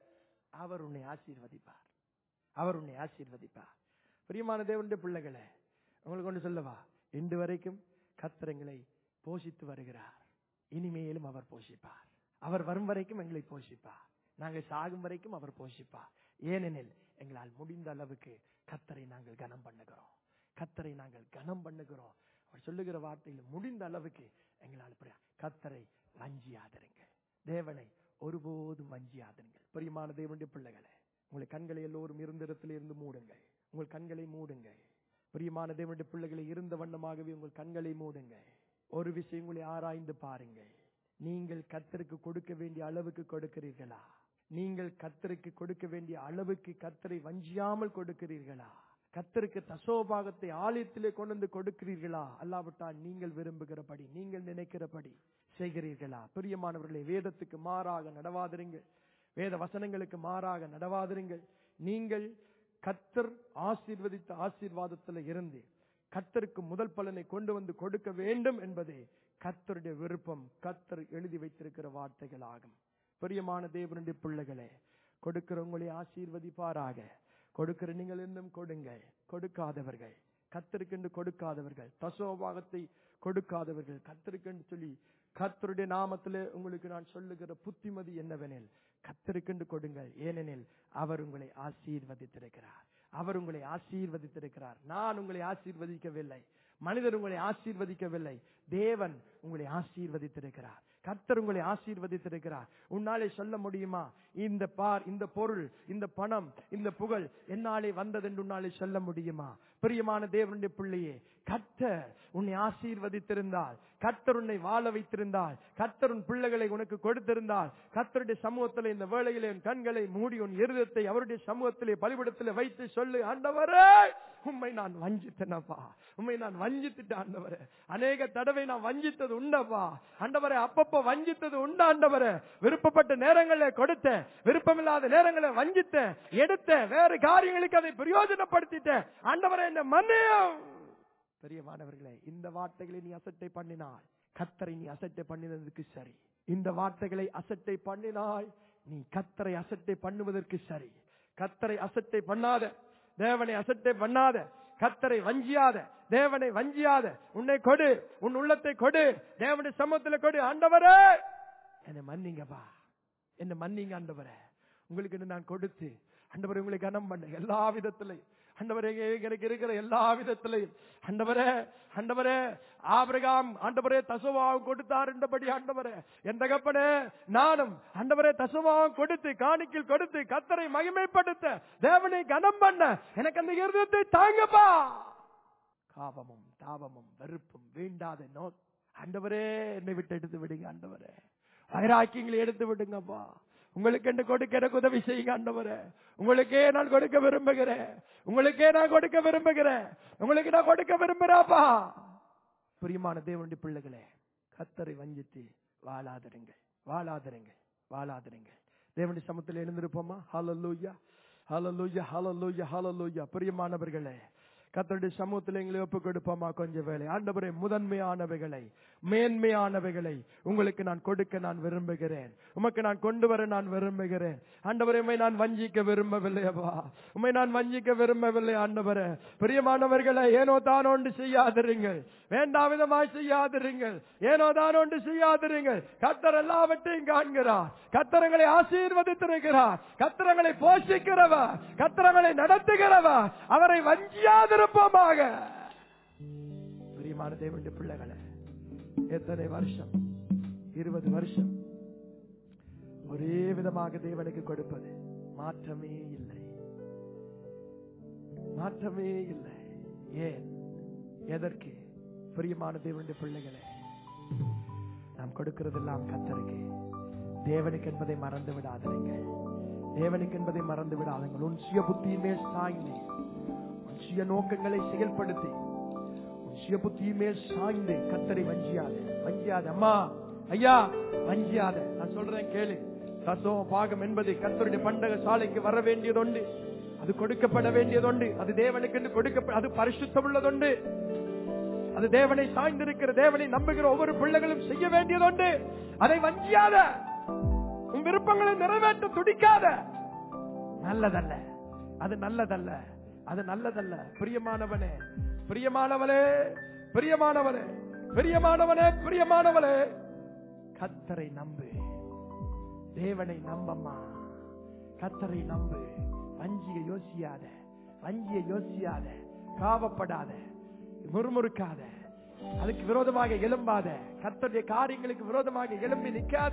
அவர் உன்னை ஆசீர்வதிப்பார் அவர் உன்னை ஆசீர்வதிப்பார் பிரியமான தேவனுடைய பிள்ளைகளே உங்களுக்கு கொண்டு சொல்லவா இன்று வரைக்கும் கத்திரங்களை போஷித்து வருகிறார் இனிமேலும் அவர் போஷிப்பார் அவர் வரும் வரைக்கும் எங்களை போஷிப்பார் நாங்கள் சாகும் வரைக்கும் அவர் போஷிப்பார் ஏனெனில் எங்களால் முடிந்த அளவுக்கு கத்தரை நாங்கள் கனம் பண்ணுகிறோம் கத்தரை நாங்கள் கனம் பண்ணுகிறோம் அவர் சொல்லுகிற வார்த்தையில் முடிந்த அளவுக்கு எங்களால் பிர- கத்தரை வஞ்சியாதருங்க தேவனை ஒருபோதும் வஞ்சியாதருங்கள் பிரியமான தேவனுடைய பிள்ளைகளே உங்கள் கண்களை எல்லோரும் இருந்த இடத்துல இருந்து மூடுங்கள் உங்கள் கண்களை மூடுங்கள் பிரியமான தேவனுடைய பிள்ளைகளை இருந்த வண்ணமாகவே உங்கள் கண்களை மூடுங்கள் ஒரு விஷயம் உங்களை ஆராய்ந்து பாருங்கள் நீங்கள் கத்தருக்கு கொடுக்க வேண்டிய அளவுக்கு கொடுக்கிறீர்களா நீங்கள் கத்தருக்கு கொடுக்க வேண்டிய அளவுக்கு கத்தரை வஞ்சியாமல் கொடுக்கிறீர்களா கத்தருக்கு தசோபாகத்தை ஆலயத்திலே கொண்டு வந்து கொடுக்கிறீர்களா அல்லாவிட்டால் நீங்கள் விரும்புகிறபடி நீங்கள் நினைக்கிறபடி செய்கிறீர்களா பிரியமானவர்களே வேதத்துக்கு மாறாக நடவாதிருங்கள் வேத வசனங்களுக்கு மாறாக நடவாதிருங்கள் நீங்கள் கத்தர் ஆசீர்வதித்த ஆசீர்வாதத்தில் இருந்து கத்தருக்கு முதல் பலனை கொண்டு வந்து கொடுக்க வேண்டும் என்பதே கத்தருடைய விருப்பம் கத்தர் எழுதி வைத்திருக்கிற வார்த்தைகள் ஆகும் பிரியமான தேவனுடைய பிள்ளைகளே கொடுக்கிறவங்களை ஆசீர்வதிப்பாராக கொடுக்கிற நீங்கள் இன்னும் கொடுங்கள் கொடுக்காதவர்கள் கத்தருக்கென்று கொடுக்காதவர்கள் தசோபாகத்தை கொடுக்காதவர்கள் கத்தருக்கென்று சொல்லி கத்தருடைய நாமத்திலே உங்களுக்கு நான் சொல்லுகிற புத்திமதி என்னவெனில் கத்தருக்கென்று கொடுங்கள் ஏனெனில் அவர் உங்களை ஆசீர்வதித்திருக்கிறார் அவர் உங்களை ஆசீர்வதித்திருக்கிறார் நான் உங்களை ஆசீர்வதிக்கவில்லை மனிதர் உங்களை ஆசீர்வதிக்கவில்லை தேவன் உங்களை ஆசீர்வதித்திருக்கிறார் கர்த்தர் உங்களை ஆசீர்வதித்திருக்கிறார் உன்னாலே சொல்ல முடியுமா இந்த பார் இந்த பொருள் இந்த பணம் இந்த புகழ் என்னாலே வந்தது என்று உன்னாலே சொல்ல முடியுமா பிரியமான தேவனுடைய பிள்ளையே கர்த்தர் உன்னை ஆசீர்வதித்திருந்தால் கர்த்தர் உன்னை வாழ வைத்திருந்தால் கர்த்தர் உன் பிள்ளைகளை உனக்கு கொடுத்திருந்தால் கர்த்தருடைய சமூகத்தில் இந்த வேளையிலே உன் கண்களை மூடி உன் இருதயத்தை அவருடைய சமூகத்திலே பலிபடத்திலே வைத்து சொல்லு ஆண்டவரே உண்மை நான் வஞ்சித்தனப்பா உண்மை நான் வஞ்சித்துட்டேன் ஆண்டவரே அநேக தடவை நான் வஞ்சித்தது உண்டப்பா ஆண்டவரே அப்பப்போ வஞ்சித்தது உண்டு ஆண்டவரே விருப்பப்பட்ட நேரங்களில் கொடுத்தேன் விருப்பமில்லாத நேரங்களை வஞ்சித்தேன் எடுத்தேன் வேறு காரியங்களுக்கு அதை பிரயோஜனப்படுத்திட்டேன் ஆண்டவரே என்ன மன்னியும் பெரியமானவர்களே இந்த வார்த்தைகளை நீ அசட்டை பண்ணினால் கத்தரை நீ அசட்டை பண்ணினதுக்கு சரி இந்த வார்த்தைகளை அசட்டை பண்ணினால் நீ கத்தரை அசட்டை பண்ணுவதற்கு சரி கத்தரை அசட்டை பண்ணாத தேவனை அசட்டை பண்ணாத கத்தரை வஞ்சியாத தேவனை வஞ்சியாத உன்னை கொடு உன் உள்ளத்தை கொடு தேவனுடைய சமூகத்துல கொடு ஆண்டவரே என்னை மன்னிங்கப்பா என்ன மன்னிங்க ஆண்டவரே உங்களுக்கு என்ன நான் கொடுத்து ஆண்டவரே உங்களை கனம் பண்ண எல்லா விதத்திலையும் ஆண்டவரே எனக்கு இருக்கிற எல்லா விதத்திலையும் ஆண்டவரே ஆண்டவரே ஆபிரகாம் ஆண்டவரே தசுவாவும் கொடுத்தார் என்றபடி ஆண்டவரே என் தகப்பனே நானும் ஆண்டவரே தசுவாவும் கொடுத்து காணிக்கில் கொடுத்து கத்தரை மகிமைப்படுத்த தேவனை கனம் பண்ண எனக்கு அந்த இருதயத்தை தாங்கப்பா காபமும் தாபமும் வெறுப்பும் வேண்டாத நோ ஆண்டவரே என்னை விட்டு எடுத்து விடுங்க ஆண்டவரே வைராக்கியங்களை எடுத்து விடுங்கப்பா உங்களுக்கு என்று கொடுக்க எனக்கு உதவி செய்யுங்க ஆண்டவரே உங்களுக்கே நான் கொடுக்க விரும்புகிறேன் உங்களுக்கே நான் கொடுக்க விரும்புகிறேன் உங்களுக்கு நான் கொடுக்க விரும்புறாப்பா பிரியமான தேவனுடைய பிள்ளைகளே கத்தரை வஞ்சித்து வாழாதிருங்கள் வாழாதிருங்கள் வாழாதிருங்கள் தேவனுடைய சமத்தில் எழுந்திருப்போமா ஹalleluya ஹalleluya ஹalleluya ஹalleluya பிரியமானவர்களே கர்த்தருடைய சமூகத்தில் எங்களை ஒப்புக் கொடுப்போமா கொஞ்சம் வேலை ஆண்டவரே முதன்மையானவைகளை மேன்மையானவைகளை உங்களுக்கு நான் கொடுக்க நான் விரும்புகிறேன் உமக்கு நான் கொண்டு வர நான் விரும்புகிறேன் ஆண்டவரே உம்மை நான் வஞ்சிக்க விரும்பவில்லை அப்பா உம்மை நான் வஞ்சிக்க விரும்பவில்லை ஆண்டவரே பிரியமானவர்களை ஏனோ தானோ ஒன்று செய்யாதிருங்கள் வேண்டாம் விதமாய் செய்யாதிருங்கள் ஏனோ தானோ ஒன்று செய்யாதிருங்கள் கத்தர் எல்லாவற்றையும் காண்கிறார் கத்தரங்களை ஆசீர்வதித்திருக்கிறார் கத்தரங்களை போஷிக்கிறவர் கத்தரங்களை நடத்துகிறவர் அவரை வஞ்சியாதிருப்போமாக பிரியமான தேவனுடைய பிள்ளைகளை எத்தனை வருஷம் இருபது வருஷம் ஒரே விதமாக தேவனுக்கு கொடுப்பது மாற்றமே இல்லை மாற்றமே இல்லை ஏன் எதற்கு பிரியமான தேவனுடைய பிள்ளைகளே நாம் கொடுக்கிறதெல்லாம் கத்தருக்கு தேவனுக்கு என்பதை மறந்து விடாதீர்கள் தேவனுக்கு என்பதை மறந்து விடாதீர்கள் உன் சுய புத்தியுமே சாய்ந்து உன் சுய நோக்கங்களை செயல்படுத்தி உன் சுய புத்தியுமே சாய்ந்து கத்தரை வஞ்சியாத வஞ்சியாத அம்மா ஐயா வஞ்சியாத நான் சொல்றேன் கேளு தசோ பாகம் என்பது கத்தருடைய பண்டக சாலைக்கு வர வேண்டியதொண்டு அது கொடுக்கப்பட வேண்டியதொண்டு அது தேவனுக்கு என்று கொடுக்க அது பரிசுத்தம் உள்ளதொண்டு அது தேவனை சாய்ந்திருக்கிற தேவனை நம்புகிற ஒவ்வொரு பிள்ளைகளும் செய்ய வேண்டியதொண்டு அதை வஞ்சியாத உன் விருப்பங்களை நிறைவேற்ற துடிக்காத நல்லதல்ல அது நல்லதல்ல அது நல்லதல்ல பிரியமானவனே பிரியமானவளே பிரியமானவனே பிரியமானவனே பிரியமானவளே கத்தரை நம்பு தேவனை நம்பம்மா கத்தரை நம்பு வஞ்சிய யோசியாத வஞ்சிய யோசியாத காவப்படாத முறுமுறுக்காத அதுக்கு விரோதமாக எழும்பாத கத்தருடைய காரியங்களுக்கு விரோதமாக எழும்பி நிக்காத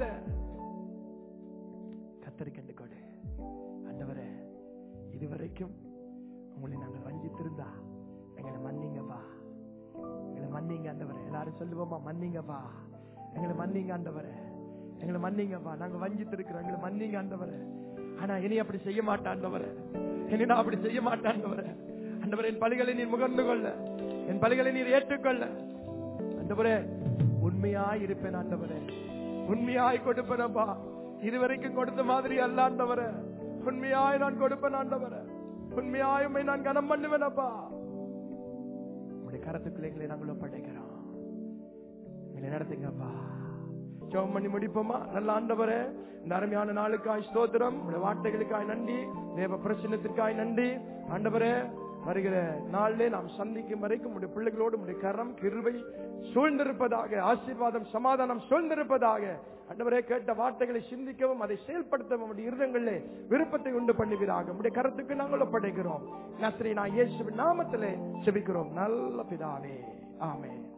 கத்தரை கண்டு கொடு ஆண்டவரே இதுவரைக்கும் உங்களை நாங்கள் வஞ்சித்திருந்தா எங்களை மன்னிங்கப்பா எங்களை மன்னிங்க ஆண்டவரே எல்லாரும் சொல்லுவோமா மன்னிங்கப்பா எங்களை மன்னிங்க ஆண்டவரே எங்களை மன்னிங்கப்பா நாங்க வஞ்சித்திருக்கிறோம் எங்களை மன்னிங்க ஆண்டவரே ஆனா இனி அப்படி செய்ய மாட்டாண்டவரே இனி நான் அப்படி செய்ய மாட்டாண்டவரே ஆண்டவரே என் பலிகளை நீர் முகர்ந்து கொள்ள என் பலிகளை நீர் ஏற்றுக்கொள்ள ஆண்டவரே உண்மையாய் இருப்பேன் ஆண்டவரே உண்மையாய் கொடுப்பேனப்பா இதுவரைக்கும் கொடுத்த மாதிரி அல்ல ஆண்டவரே உண்மையாய் நான் கொடுப்பேன் ஆண்டவரே உண்மையாய் உண்மை நான் கனம் பண்ணுவேனப்பா உங்களுடைய கரத்துக்குள்ள எங்களை நாங்களும் படைக்கிறோம் எங்களை நடத்துங்கப்பா ஜெபம் பண்ணி முடிப்போமா நல்ல ஆண்டவரே இந்த அருமையான நாளுக்காய் ஸ்தோத்திரம் உடைய வார்த்தைகளுக்காய் நன்றி தேவ பிரச்சனத்திற்காய் நன்றி ஆண்டவரே வருகிற நாளிலே நாம் சந்திக்கும் வரைக்கும் உடைய பிள்ளைகளோடு உடைய கரம் கிருபை சூழ்ந்திருப்பதாக ஆசீர்வாதம் சமாதானம் சூழ்ந்திருப்பதாக ஆண்டவரே கேட்ட வார்த்தைகளை சிந்திக்கவும் அதை செயல்படுத்தவும் உடைய இருதங்களிலே விருப்பத்தை உண்டு பண்ணுவீராக உடைய கரத்துக்கு நாங்கள் ஒப்படைக்கிறோம் நஸ்ரீ நான் இயேசுவின் நாமத்திலே செபிக்கிறோம் நல்ல பிதாவே ஆமென்